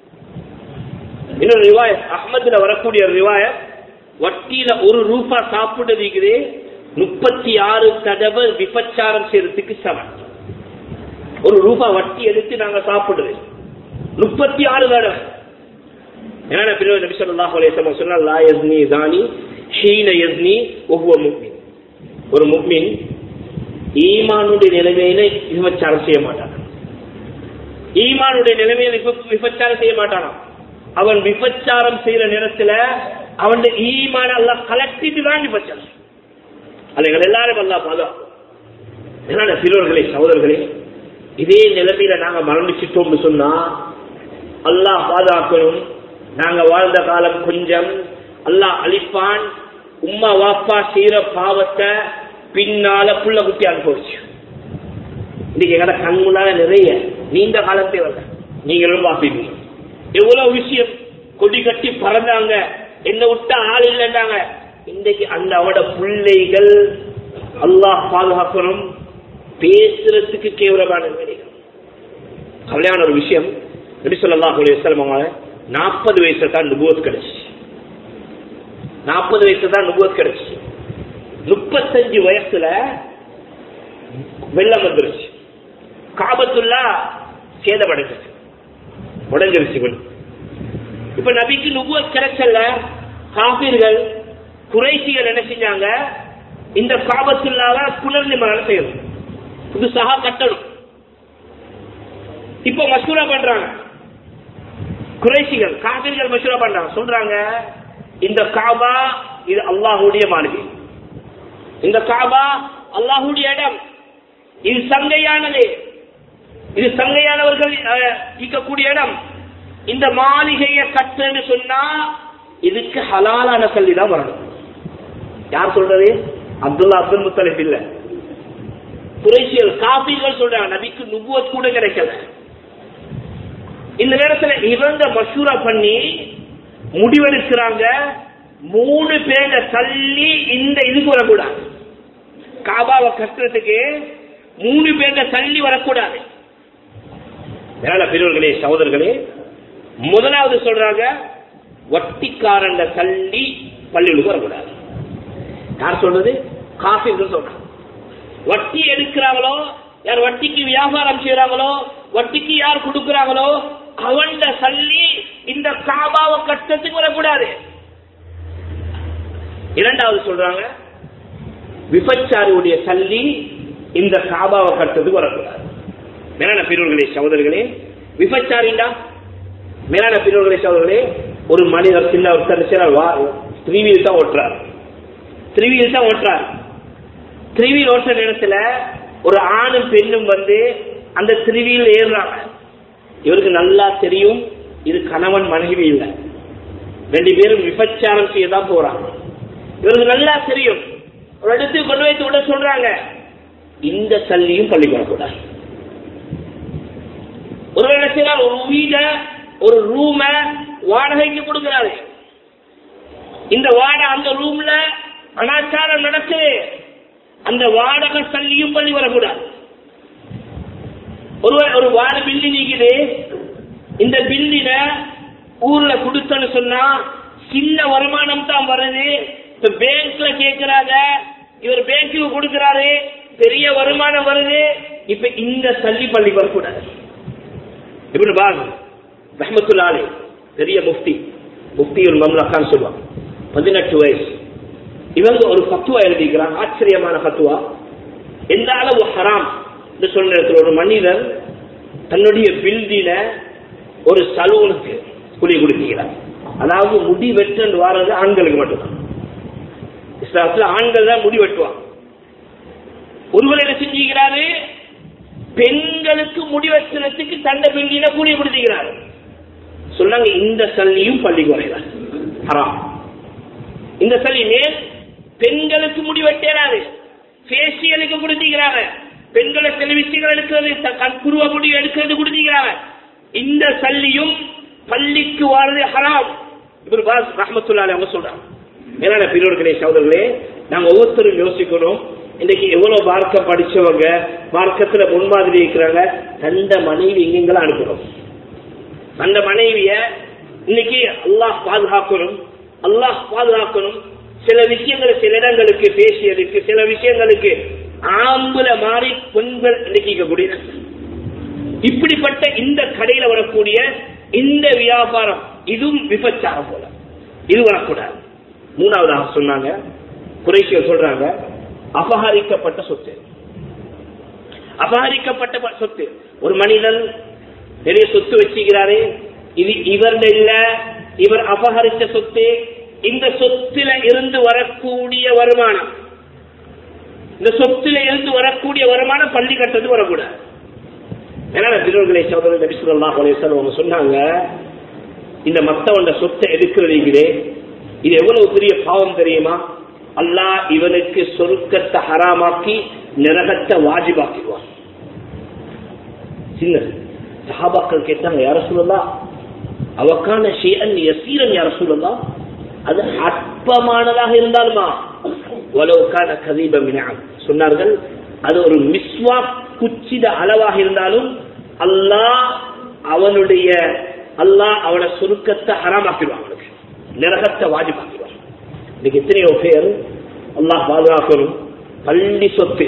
S1: இன்னொரு ரிவாயத் அஹ்மதுல வரக்கூடிய ஒரு ரிவாயத் வட்டியில ஒரு ரூபா சாப்பிடுறது இருக்குது முப்பத்தி ஆறு தடவை விபச்சாரம் செய்யறதுக்கு சமம் ஒரு ரூபா வட்டி எடுத்து நாங்க சாப்பிடுறது முப்பத்தி ஆறு தடவை என்னென்ன பிறகு நபி ஸல்லல்லாஹு அலைஹி வஸல்லம் சொன்னால் லா யஸ்னி தானி ஹீன யஸ்னி ஒவ்வொரு முக்மின் ஒரு முக்மின் ஈமானுடைய நிலைமையில விபச்சாரம் செய்ய மாட்டான் ஈமானுடைய நிலைமையில விப- விபச்சாரம் செய்ய மாட்டானாம் அவன் விபச்சாரம் செய்யற நேரத்துல அவன் ஈமான எல்லாம் கலட்டிட்டு தான் விபச்சாரம் அல்ல எங்கள் எல்லாரும் அல்லா பாதுகாக்கும் என்னோட சிறுவர்களே சகோதரர்களே இதே நிலைமையில நாங்க மரணிச்சிட்டோம்னு சொன்னா அல்லாஹ் பாதுகாக்கணும் நாங்க வாழ்ந்த காலம் கொஞ்சம் அல்லாஹ் அழிப்பான் உம்மா வாப்பா செய்யற பாவத்தை பின்னால புள்ள குட்டி அனுபவிச்சு இன்னைக்கு எங்கட கண் முன்னால நிறைய நீண்ட காலத்தை வரல நீங்களும் பாப்பீங்க எவ்வளவு விஷயம் கொடி கட்டி பறந்தாங்க என்ன விட்டா ஆள் இல்லைன்றாங்க இன்றைக்கு அந்த அவட பிள்ளைகள் அல்லாஹ் பாதுகாக்கணும் பேசுறதுக்கு கேவலமான நிலைகள் கவலையான ஒரு விஷயம் நபி ஸல்லல்லாஹு அலைஹி வஸல்லம் அவங்க நாற்பது வயசுல தான் நுபுவத் கிடைச்சு நாற்பது வயசுல தான் நுபுவத் கிடைச்சு முப்பத்தஞ்சு வயசுல வெள்ளம் வந்துருச்சு காபத்துல்லா சேதமடைஞ்சிருச்சு உடஞ்சிருச்சு கொஞ்சம். இப்ப நபிக்கு நுபுவத் கிடைச்சல காபீர்கள் குறைசிகள் என்ன செஞ்சாங்க இந்த காபத்துல்லாவை புனர்நிர்மாணம் செய்யணும் புதுசாக கட்டணும் இப்ப மசூரா பண்றாங்க குறைசிகள் காபிர்கள் மசூரா பண்றாங்க சொல்றாங்க இந்த காபா இது அல்லாஹுடைய மாளிகை இந்த காபா அல்லாஹுடைய இடம் இது சங்கையானது இது சங்கையானவர்கள் அஹ், இருக்கக்கூடிய இடம் இந்த மாளிகையை கட்டுன்னு சொன்னா இதுக்கு ஹலாலான கல்வி தான் வரணும் யார் சொல்றது அப்துல்லா அப்துல் முத்தலிப் இல்ல குறைசியல் காபீர்கள் சொல்றாங்க நபிக்கு நுபுவத் கூட கிடைக்கல இந்த நேரத்துல இவங்க மசூரா பண்ணி முடிவெடுக்கிறாங்க மூணு பேரை தள்ளி இந்த இதுக்கு வரக்கூடாது காபாவை கட்டுறதுக்கு மூணு பேரை தள்ளி வரக்கூடாது மேல பெரியவர்களே சகோதரர்களே முதலாவது சொல்றாங்க வட்டிக்காரண்ட தள்ளி பள்ளிகளுக்கு வரக்கூடாது யார் சொல்றது காஃபிர்கள் சொல்றாங்க வட்டி எடுக்கிறாங்களோ யார் வட்டிக்கு வியாபாரம் செய்யறாங்களோ வட்டிக்கு யார் கொடுக்கறாங்களோ அவன் சல்லி இந்த காபாவை கட்டத்துக்கு வரக்கூடாது இரண்டாவது சொல்றாங்க விபச்சாரியுடைய சல்லி இந்த காபாவை கட்டத்துக்கு வரக்கூடாது மேலான பிரிவுகளே சகோதரர்களே விபச்சாரிண்டா மேலான பிரிவுகளே சகோதரர்களே ஒரு மனிதர் சின்ன ஒருத்தர் த்ரீவீல் தான் ஓட்டுறார் த்ரீவீல் தான் ஓட்டுறார் த்ரிவீல் ஓட்டுற நேரத்துல ஒரு ஆணும் பெண்ணும் வந்து அந்த த்ரிவீல் ஏறுறாங்க இவருக்கு நல்லா தெரியும் இது கணவன் மனைவி இல்லை ரெண்டு பேரும் விபச்சாரம் செய்ய தான் போறாங்க இவருக்கு நல்லா தெரியும் ஒரு இடத்துக்கு கொண்டு வைத்து விட சொல்றாங்க இந்த தள்ளியும் பள்ளி வரக்கூடாது ஒரு இடத்துல ஒரு வீட ஒரு ரூம வாடகைக்கு கொடுக்கிறாரு இந்த வாடகை அந்த ரூம்ல அனாச்சாரம் நடக்குது அந்த வாடகை சல்லியும் பள்ளி வரக்கூடாது ஒரு ஒரு வாட பில்லி நீக்குது இந்த பில்லின ஊர்ல கொடுத்தன்னு சொன்னா சின்ன வருமானம் தான் வருது இப்ப பேங்க்ல கேக்குறாங்க இவர் பேங்க்குக்கு கொடுக்கிறாரு பெரிய வருமானம் வருது இப்ப இந்த சல்லி பள்ளி வரக்கூடாது இப்படி பாருங்க ரஹமத்துல்லாலே பெரிய முஃப்தி முஃப்தி ஒரு மம்லக்கான்னு சொல்லுவாங்க பதினெட்டு வயசு இவங்க ஒரு பத்துவா எழுதிக்கிறாங்க ஆச்சரியமான பத்துவா எந்த அளவு ஹராம் என்று சொல்ற இடத்துல ஒரு மனிதன் தன்னுடைய பில்டில ஒரு சலூனுக்கு குழி கொடுக்கிறார் அதாவது முடி வெட்டு வாரது ஆண்களுக்கு மட்டும்தான் இஸ்லாத்துல ஆண்கள் தான் முடி வெட்டுவாங்க ஒருவர் என்ன செஞ்சுக்கிறாரு பெண்களுக்கு முடி வெட்டுறதுக்கு தந்த பில்டில கூலி கொடுத்துக்கிறாரு சொன்னாங்க இந்த சல்லியும் பள்ளி குறைவார் ஹராம் இந்த சல்லி மேல் பெண்களுக்கு முடி வெட்டேறாரு பேசியலுக்கு கொடுத்துக்கிறாங்க பெண்களை சில விஷயங்கள் எடுக்கிறது த- கற்புருவ முடி எடுக்கிறது கொடுத்துக்கிறாங்க இந்த சல்லியும் பள்ளிக்கு வாரது ஹராம் இவர் பாஸ் ரஹமத்துல்லாலே அவங்க சொல்றாங்க மேலான பெரியோர்களே சகோதரர்களே நாங்க ஒவ்வொருத்தரும் யோசிக்கணும் இன்னைக்கு எவ்வளவு மார்க்கம் படிச்சவங்க மார்க்கத்துல முன்மாதிரி இருக்கிறாங்க தந்த மனைவி எங்கெங்கெல்லாம் அனுப்புறோம் அந்த மனைவிய இன்னைக்கு அல்லாஹ் பாதுகாக்கணும் அல்லாஹ் பாதுகாக்கணும் சில விஷயங்கள் சில இடங்களுக்கு பேசியதுக்கு சில விஷயங்களுக்கு ஆம்புல மாறி பெண்கள் இன்னைக்கு கூடிய இப்படிப்பட்ட இந்த கடையில வரக்கூடிய இந்த வியாபாரம் இதுவும் விபச்சாரம் போல இது வரக்கூடாது மூணாவதாக சொன்னாங்க குறைசியர் சொல்றாங்க அபகரிக்கப்பட்ட சொத்து அபகரிக்கப்பட்ட ப- சொத்து ஒரு மனிதன் நிறைய சொத்து வச்சுக்கிறாரு இது இவர்ட இல்ல இவர் அபகரித்த சொத்து இந்த சொத்துல இருந்து வரக்கூடிய வருமானம் இந்த சொத்துல இருந்து வரக்கூடிய வருமானம் பள்ளி கட்டது வரக்கூடாது ஏன்னா திருவர்களை சோதரர் நபி ஸல்லல்லாஹு அலைஹி வஸல்லம் அவங்க சொன்னாங்க இந்த மத்தவண்ட சொத்தை எடுக்கிறீங்களே இது எவ்வளவு பெரிய பாவம் தெரியுமா அல்லாஹ் இவனுக்கு சொருக்கத்தை ஹராமாக்கி நரகத்தை வாஜிபாக்கிடுவான் சின்ன சஹாபாக்கள் கேட்டாங்க யார சொல்லலாம் அவக்கான ஷேஅன் யசீரன் யார சொல்லலாம் அது அற்பமானதாக இருந்தாலுமா வலவுக்கான கதீபம் சொன்னார்கள் அது ஒரு மிஸ்வா குச்சித அளவாக இருந்தாலும் அல்லாஹ் அவனுடைய அல்லாஹ் அவன சுருக்கத்தை ஹராமாக்கிடுவான் அவனுக்கு நரகத்தை வாஜிபாக்கிடுவான் இன்னைக்கு எத்தனையோ பேர் அல்லாஹ் பாதுகாக்கணும் பள்ளி சொத்து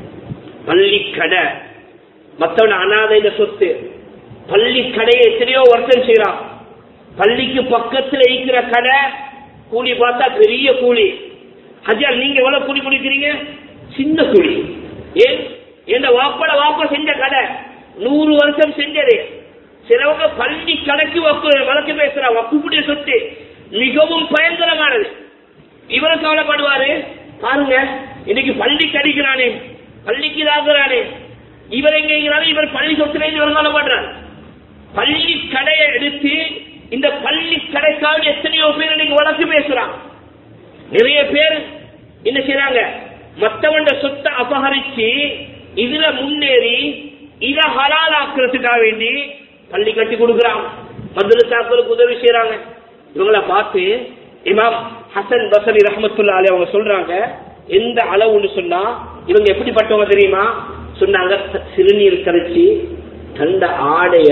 S1: பள்ளி கடை மத்தவன அனாதையில சொத்து பள்ளி கடையை எத்தனையோ வருஷம் செய்யறான் பள்ளிக்கு பக்கத்துல இருக்கிற கடை கூலி பார்த்தா பெரிய கூலி ஹஜார் நீங்க எவ்வளவு கூலி குடிக்கிறீங்க சின்ன கூலி ஏன் என் வாப்பட வாப்பா செஞ்ச கடை நூறு வருஷம் செஞ்சது சிலவங்க பள்ளி கடைக்கு வக்கு வழக்கு பேசுறா வக்குப்புடைய சொத்து மிகவும் பயங்கரமானது இவரு கவலைப்படுவாரு பாருங்க இன்னைக்கு பள்ளி கடிக்கிறானே பள்ளிக்கு இதாகிறானே இவர் எங்க இருக்கிறாரு இவர் பள்ளி சொத்துல இவர் கவலைப்படுறார் பள்ளி கடையை எடுத்து இந்த பள்ளி கடைக்காக எத்தனையோ பேர் இன்னைக்கு வழக்கு பேசுறான் நிறைய பேர் என்ன செய்றாங்க மத்தவண்ட சொத்தை அபகரிச்சு இதுல முன்னேறி இத ஹலாலாக்குறதுக்காக வேண்டி பள்ளி கட்டி கொடுக்குறாங்க மதுரசாக்களுக்கு உதவி செய்யறாங்க இவங்களை பார்த்து இமாம் ஹசன் பசரி ரஹமத்துல்லா அலி அவங்க சொல்றாங்க எந்த அளவுன்னு சொன்னா இவங்க எப்படிப்பட்டவங்க தெரியுமா சொன்னாங்க சிறுநீர் கரைச்சி தந்த ஆடைய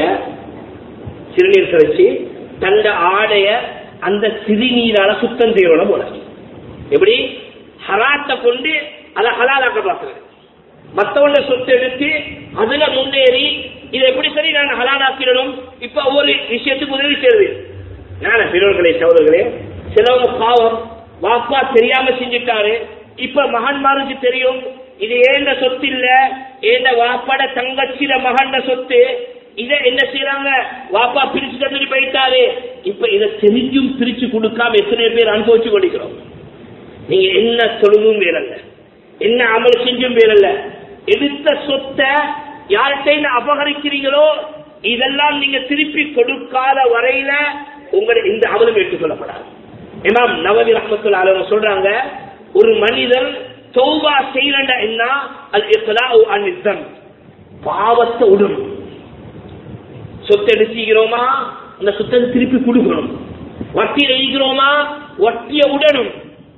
S1: சிறுநீர் கரைச்சி தந்த ஆடைய அந்த சிறுநீரால சுத்தம் செய்யணும் போல எப்படி ஹராத்தை கொண்டு அதை ஹலாலாக்க பார்க்கிறது மத்தவண்ட சொத்து எடுத்து அதுல முன்னேறி இதை எப்படி சரி நான் ஹலாலாக்கிடணும் இப்ப ஒவ்வொரு விஷயத்துக்கு உதவி செய்யுது ஞான பெரியவர்களே சகோதரர்களே சிலவங்க பாவம் வாப்பா தெரியாம செஞ்சுட்டாரு இப்ப மகன்மாருக்கு தெரியும் இது ஏண்ட சொத்து இல்ல ஏண்ட வாப்பாட தங்கச்சிட மகன்ட சொத்து இத என்ன செய்யறாங்க வாப்பா பிரிச்சு தந்துட்டு போயிட்டாரு இப்ப இதை தெரிஞ்சும் பிரிச்சு கொடுக்காம எத்தனை பேர் அனுபவிச்சு கொண்டிருக்கிறோம் நீங்க என்ன தொழுதும் வேறல்ல என்ன அமல் செஞ்சும் வேறல்ல எடுத்த சொத்தை யார்கிட்ட அபகரிக்கிறீங்களோ இதெல்லாம் நீங்க திருப்பி கொடுக்காத வரையில உங்களை இந்த அமலும் ஏற்றுக்கொள்ளப்படாது இமாம் நவவி ரஹமத்துல் அவங்க சொல்றாங்க ஒரு மனிதன் தௌபா செய்யலண்டா என்ன அது இஸ்லாஉ அன் இஸ்ஸம். பாவத்தை உடும் சொத்து எடுத்துக்கிறோமா அந்த சுத்தத்தை திருப்பி கொடுக்கணும் வட்டி எழுகிறோமா வட்டிய உடனும்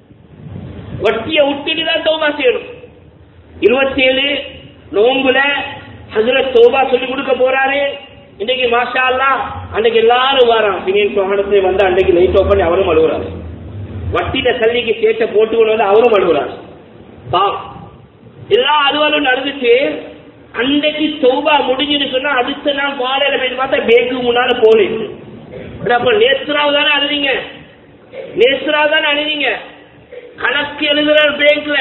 S1: வட்டிய விட்டுட்டு தான் தௌபா செய்யணும் இருபத்தி ஏழு நோம்புல ஹசரத் தௌபா சொல்லி கொடுக்க போறாரு இன்னைக்கு மாஷா அல்லா அன்னைக்கு எல்லாரும் வரான் பினியன் வாகனத்துல வந்து அன்னைக்கு லைட் ஆஃப் பண்ணி அவரும் அழுகுறாரு வட்டியில கல்விக்கு சேட்டை போட்டு கொண்டு வந்து அவரும் அழுகுறாரு பாவம் எல்லா அலுவலும் நடந்துச்சு அன்னைக்கு தௌபா முடிஞ்சுன்னு சொன்னா அடுத்த நாள் பாடையில போய் பார்த்தா பேங்க்கு முன்னால போலீஸ் அப்ப நேத்ராவு தானே அழுதீங்க நேத்ராவு தானே அழுதீங்க கணக்கு எழுதுற பேங்க்ல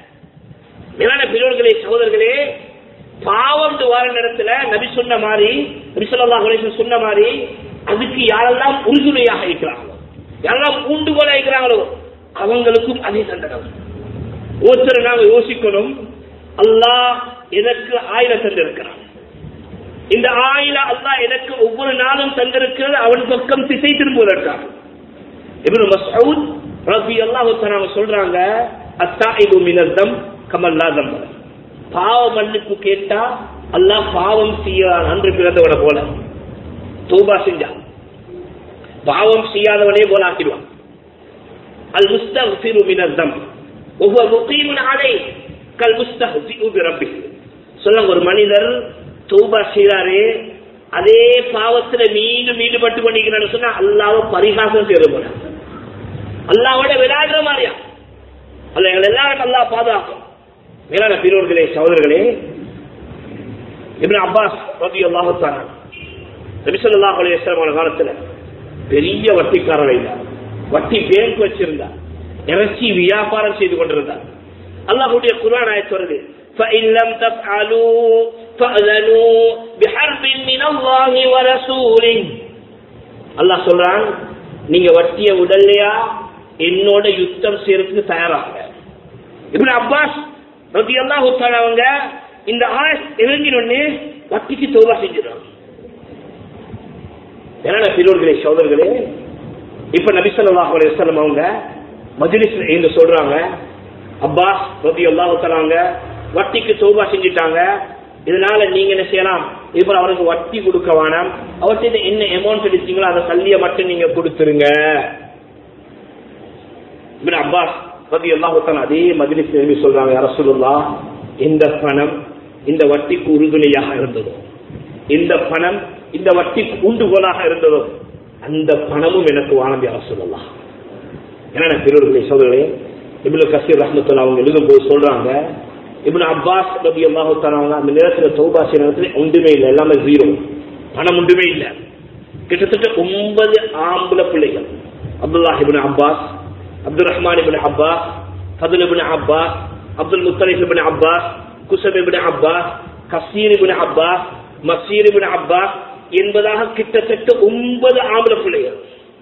S1: மேலான பெரியவர்களே சகோதரர்களே பாவம் வார நேரத்துல நபி சொன்ன மாதிரி நபி ஸல்லல்லாஹு அலைஹி வஸல்லம் சொன்ன மாதிரி அதுக்கு யாரெல்லாம் உறுதுணையாக இருக்கிறாங்களோ யாரெல்லாம் ஊண்டுகோலாக இருக்கிறாங்களோ அவங்களுக்கும் அதே தண்டனை ஒருத்தர் நாங்க யோசிக்கணும் அல்லாஹ் எனக்கு ஆயில தந்திருக்கிறான் இந்த ஆயில அல்லாஹ் எனக்கு ஒவ்வொரு நாளும் தந்திருக்கிறது அவன் பக்கம் திசை திரும்புவதற்காக இப்னு மஸ்ஊத் ரலியல்லாஹு தஆலா சொல்றாங்க அத்தாயிபு மினதம் கமல்லா தம் பாவ மன்னிப்பு கேட்டா அல்லாஹ் பாவம் செய்யான் அன்று பிறந்தவனை போல தூபா செஞ்சான் பாவம் செய்யாதவனே போல ஆக்கிடுவான் அல் முஸ்தக்ஃபிரு மினதம் ஒவ்வொரு முகீமுன் அலை கல் முஸ்தஹ்சிஉ பிரப்பிஹி சொல்லுங்க ஒரு மனிதர் தௌபா செய்யறாரு அதே பாவத்துல மீண்டும் ஈடுபட்டு கொண்டிருக்கிறான்னு சொன்னா அல்லாஹ் பரிகாசம் செய்ய போறான் அல்லாவோட விளையாடுற மாதிரியா அல்ல எங்களை எல்லாரும் நல்லா பாதுகாக்கும் மேலான பெரியவர்களே சகோதரர்களே இப்னு அப்பாஸ் ரதி அல்லாஹு தானா நபிசல்லாஹ் அலையம் காலத்துல பெரிய வட்டிக்காரர் இருந்தார் வட்டி பேங்க் வச்சிருந்தார் இறைச்சி வியாபாரம் செய்து கொண்டிருந்தார் அல்லாஹுடைய குர்ஆன் ஆயத்து வருது فإن لم تفعلوا فأذنوا بحرب من الله ورسوله அல்லாஹ் சொல்றான் நீங்க வட்டிய உடல்லையா என்னோட யுத்தம் செய்யறதுக்கு தயாராக இப்படி அப்பாஸ் ரதி அல்லாஹு அவங்க இந்த ஆயஸ் இறங்கினொடனே வட்டிக்கு தோபா செஞ்சிடும் என்னென்ன பெரியோர்களே சோதர்களே இப்ப நபிசல்லாஹ் அலையம் அவங்க மஜ்லிஸ் என்று சொல்றாங்க அப்பாஸ் ரதி அல்லாஹு தலாங்க வட்டிக்கு தோபா செஞ்சுட்டாங்க இதனால நீங்க என்ன செய்யலாம் இப்போ அவருக்கு வட்டி கொடுக்க வேணாம் அவர்கிட்ட என்ன அமௌண்ட் எடுத்தீங்களோ அதை சல்லிய மட்டும் நீங்க கொடுத்துருங்க இப்னு அப்பாஸ் ரதி அல்லாஹு தஆலா அதே மஜ்லிஸ் எழுதி சொல்றாங்க யா ரசூலுல்லாஹ் இந்த பணம் இந்த வட்டிக்கு உறுதுணையாக இருந்ததோ இந்த பணம் இந்த வட்டிக்கு உண்டுகோலாக இருந்ததோ அந்த பணமும் எனக்கு வானதி அரசுல்லா என்ன பெரியவர்களே சோதரர்களே இப்னு கசீர் ரஹ்மத்துல்லா அவங்க எழுதும் போது சொல்றாங்க இப்னு அப்பாஸ் ரபி அல்லாஹு அவங்க அந்த நேரத்துல தௌபா செய்ய நேரத்துல ஒன்றுமே இல்லை எல்லாமே ஜீரோ பணம் ஒன்றுமே இல்லை கிட்டத்தட்ட ஒன்பது ஆம்பளை பிள்ளைகள் Abdullah ibn Abbas Abdul Rahman ibn Abbas Fadl ibn Abbas Abdul Muttalib ibn Abbas Qusam ibn Abbas Kathir ibn Abbas மசீர் இப்னு அப்பாஸ் என்பதாக கிட்டத்தட்ட ஒன்பது ஆம்பளை பிள்ளைகள்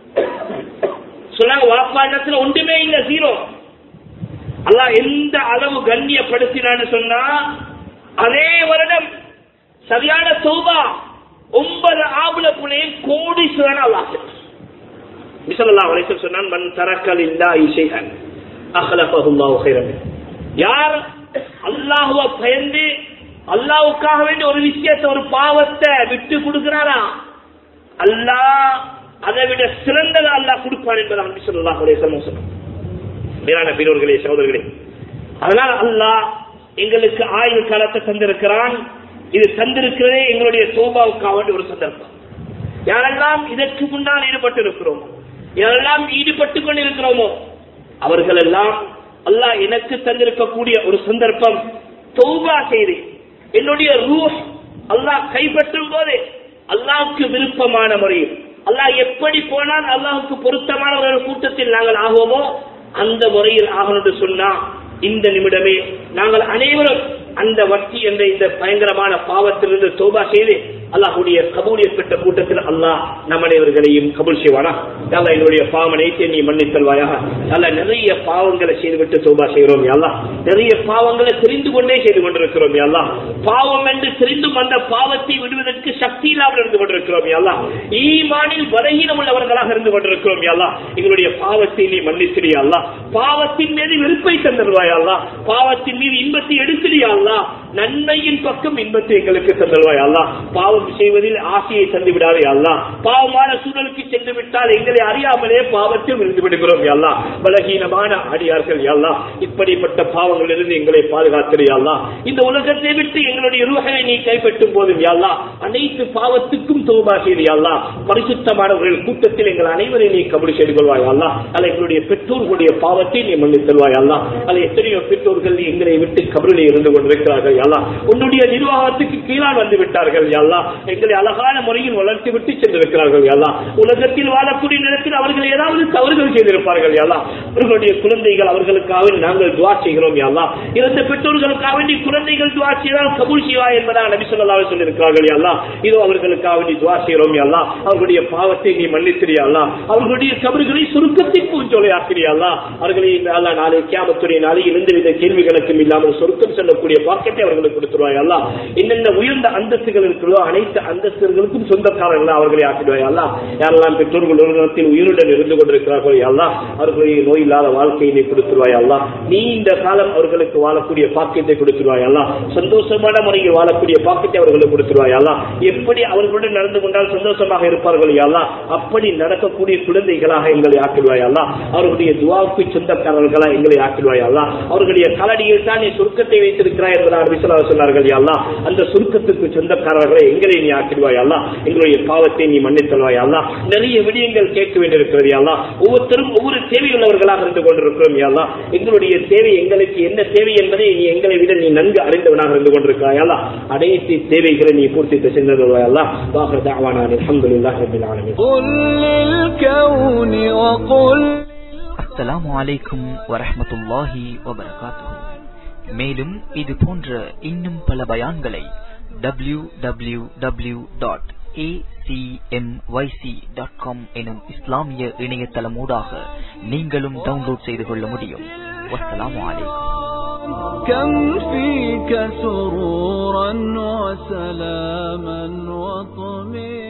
S1: சொன்னாங்க வாப்பா இடத்துல ஒன்றுமே இல்ல ஜீரோ அல்லாஹ் எந்த அளவு கண்ணியப்படுத்தினான்னு சொன்னா அதே வருடம் சரியான தௌபா ஒன்பது ஆம்பளை பிள்ளையை கோடீஸ்வரன் அல்லாஹ் மிசல்லா அலைக்கம் சொன்னான் மன் தரக்கல் இல்லா இசைகன் அஹ்லஃபஹுல்லாஹு கைரன் யார் அல்லாஹுவ பயந்து அல்லாஹ்வுக்காக வேண்டி ஒரு விஷயத்தை ஒரு பாவத்தை விட்டு கொடுக்கிறாரா அல்லாஹ் அதை விட சிறந்ததை அல்லாஹ் கொடுப்பான் என்பதை நபி ஸல்லல்லாஹு அலைஹி வஸல்லம் சொன்னார் மேலான பெரியவர்களே சகோதரர்களே அதனால் அல்லாஹ் எங்களுக்கு ஆயுள் காலத்தை தந்திருக்கிறான் இது தந்திருக்கிறதே எங்களுடைய சோபாவுக்காக வேண்டிய ஒரு சந்தர்ப்பம் யாரெல்லாம் இதற்கு முன்னால் ஈடுபட்டு இருக்கிறோமோ யாரெல்லாம் ஈடுபட்டு கொண்டிருக்கிறோமோ அவர்கள் எல்லாம் அல்லாஹ் எனக்கு தந்திருக்கக்கூடிய ஒரு சந்தர்ப்பம் தௌபா செய்து என்னுடைய ரூஹ் அல்லாஹ் கைப்பற்றும் போது அல்லாஹ்வுக்கு விருப்பமான முறையில் அல்லாஹ் எப்படி போனால் அல்லாஹ்வுக்கு பொருத்தமான ஒரு கூட்டத்தில் நாங்கள் ஆகுவோமோ அந்த முறையில் ஆகணும் என்று சொன்னா இந்த நிமிடமே நாங்கள் அனைவரும் அந்த வட்டி என்ற இந்த பயங்கரமான பாவத்திலிருந்து தோபா செய்து அல்லாஹுடைய கபூலியத் பெற்ற கூட்டத்தில் அல்லாஹ் நம் அனைவர்களையும் கபூல் செய்வானா அல்லா என்னுடைய பாவனைத்தை நீ மன்னித்தல்வாயாக அல்ல நிறைய பாவங்களை செய்துவிட்டு தோபா செய்கிறோம் அல்லா நிறைய பாவங்களை தெரிந்து கொண்டே செய்து கொண்டிருக்கிறோம் அல்லா பாவம் என்று தெரிந்தும் அந்த பாவத்தை விடுவதற்கு சக்தி இல்லாமல் இருந்து கொண்டிருக்கிறோம் அல்லா ஈமானில் பலகீனம் உள்ளவர்களாக இருந்து கொண்டிருக்கிறோம் அல்லா எங்களுடைய பாவத்தை நீ மன்னிச்சிடியா அல்லா பாவத்தின் மீது வெறுப்பை தந்தருவாயா அல்லா பாவத்தின் மீது இன்பத்தை எடுத்துடியா அல்லா நன்மையின் பக்கம் இன்பத்தை எங்களுக்கு தந்தருவாயா அல்லா பாவ பாவம் செய்வதில் ஆசையை தந்து விடாதே அல்லா பாவமான சூழலுக்கு சென்று விட்டால் எங்களை அறியாமலே பாவத்தில் விழுந்து விடுகிறோம் அல்லா பலகீனமான அடியார்கள் அல்லா இப்படிப்பட்ட பாவங்களிலிருந்து எங்களை பாதுகாத்திரு அல்லா இந்த உலகத்தை விட்டு எங்களுடைய ரூஹை நீ கைப்பற்றும் போதும் அல்லா அனைத்து பாவத்துக்கும் தோபா செய்து அல்லா பரிசுத்தமானவர்கள் கூட்டத்தில் எங்கள் அனைவரையும் நீ கபடி செய்து கொள்வாய் அல்லா அல்ல எங்களுடைய பெற்றோர்களுடைய பாவத்தை நீ மன்னித் தருவாய் அல்லா அல்ல எத்தனையோ பெற்றோர்கள் எங்களை விட்டு கபரிலே இருந்து கொண்டிருக்கிறார்கள் அல்லா உன்னுடைய நிர்வாகத்துக்கு கீழால் வந்து விட்டார்கள் அல்லா எங்களை அழகான முறையில் வளர்த்து விட்டு சென்றிருக்கிறார்கள் அல்லா உலகத்தில் வாழக்கூடிய நேரத்தில் அவர்கள் ஏதாவது தவறுகள் செய்திருப்பார்கள் அல்லா அவர்களுடைய குழந்தைகள் அவர்களுக்காக நாங்கள் துவா செய்கிறோம் அல்லா இறந்த பெற்றோர்களுக்காக வேண்டி குழந்தைகள் துவா செய்தால் கபூல் செய்வா என்பதாக நபி சொல்லாவே சொல்லியிருக்கிறார்கள் அல்லா இதோ அவர்களுக்காக வேண்டி துவா செய்கிறோம் அல்லா அவர்களுடைய பாவத்தை நீ மன்னித்திரியா அல்லா அவர்களுடைய கபறுகளை சுருக்கத்தின் பூஞ்சோலை ஆக்கிறியா அல்லா அவர்களை இந்த அல்லா நாளை கியாமத்துடைய நாளில் எந்தவித கேள்விகளுக்கும் இல்லாமல் சொருக்கம் செல்லக்கூடிய பாக்கத்தை அவர்களுக்கு கொடுத்துருவாய் அல்லா என்னென்ன உயர்ந்த அந்தஸ்துகள் இருக்கிறதோ அனைத்து அந்தஸ்துகளுக்கும் சொந்தக்காரர்களா அவர்களை ஆக்கிடுவாய் அல்லா யாரெல்லாம் பெற்றோர்கள் உலகத்தில் உயிருடன் இருந்து கொண்டிருக்கிறார்கள் அல்லா அவர்களுடைய நோய் இல்லாத வாழ்க்கையை நீ கொடுத்துருவாய் அல்லா நீ இந்த காலம் அவர்களுக்கு வாழக்கூடிய பாக்கியத்தை கொடுத்துருவாய் அல்லா சந்தோஷமான முறையில் வாழக்கூடிய பாக்கியத்தை அவர்களுக்கு கொடுத்துருவாய் அல்லா எப்படி அவர்களுடன் நடந்து கொண்டால் சந்தோஷமாக இருப்பார்கள் அல்லா அப்படி நடக்கக்கூடிய குழந்தைகளாக எங்களை ஆக்கிடுவாய் அல்லா அவர்களுடைய துவாவுக்கு சொந்தக்காரர்களா எங்களை ஆக்கிடுவாய் அல்லா அவர்களுடைய கலடியில் தான் நீ சுருக்கத்தை வைத்திருக்கிறாய் என்பதாக விசலாக சொன்னார்கள் அல்லா அந்த சுருக்கத்துக்கு சொந்தக்காரர்களை எங்களை நீ ஆக்கிடுவாய் அல்லா எங்களுடைய பாவத்தை நீ மன்னித்தல்வாய் அல்லா நிறைய விடயங்கள் கேட்க வேண்டியிருக்கிறது அல்லா ஒவ்வொருத்தரும் ஒவ்வொரு தேவையுள்ளவர்களாக இருந்து கொண்டிருக்கிறோம் அல்லா எங்களுடைய தேவை எங்களுக்கு என்ன தேவை என்பதை நீ எங்களை விட நீ நன்கு அறிந்தவனாக இருந்து கொண்டிருக்கிறாய் அல்லா அனைத்து தேவைகளை நீ பூர்த்தி சென்றதுவாய் அல்லா வாஹர் தாவானா அல்ஹம்துலில்லாஹி ரப்பில் ஆலமீன்
S2: قل للكون وقل
S3: அஸ்ஸலாமு அலைக்கும் வரஹ்மத்துல்லாஹி வபரகாத்துஹு மேலும் இது போன்ற இன்னும் பல பயான்களை W W W dot dot com எனும் இஸ்லாமிய இணையதளமூடாக நீங்களும் டவுன்லோட் செய்து கொள்ள முடியும் வஸ்ஸலாமு அலைக்கும்
S2: كم فيك سرورا وسلاما وطمئنا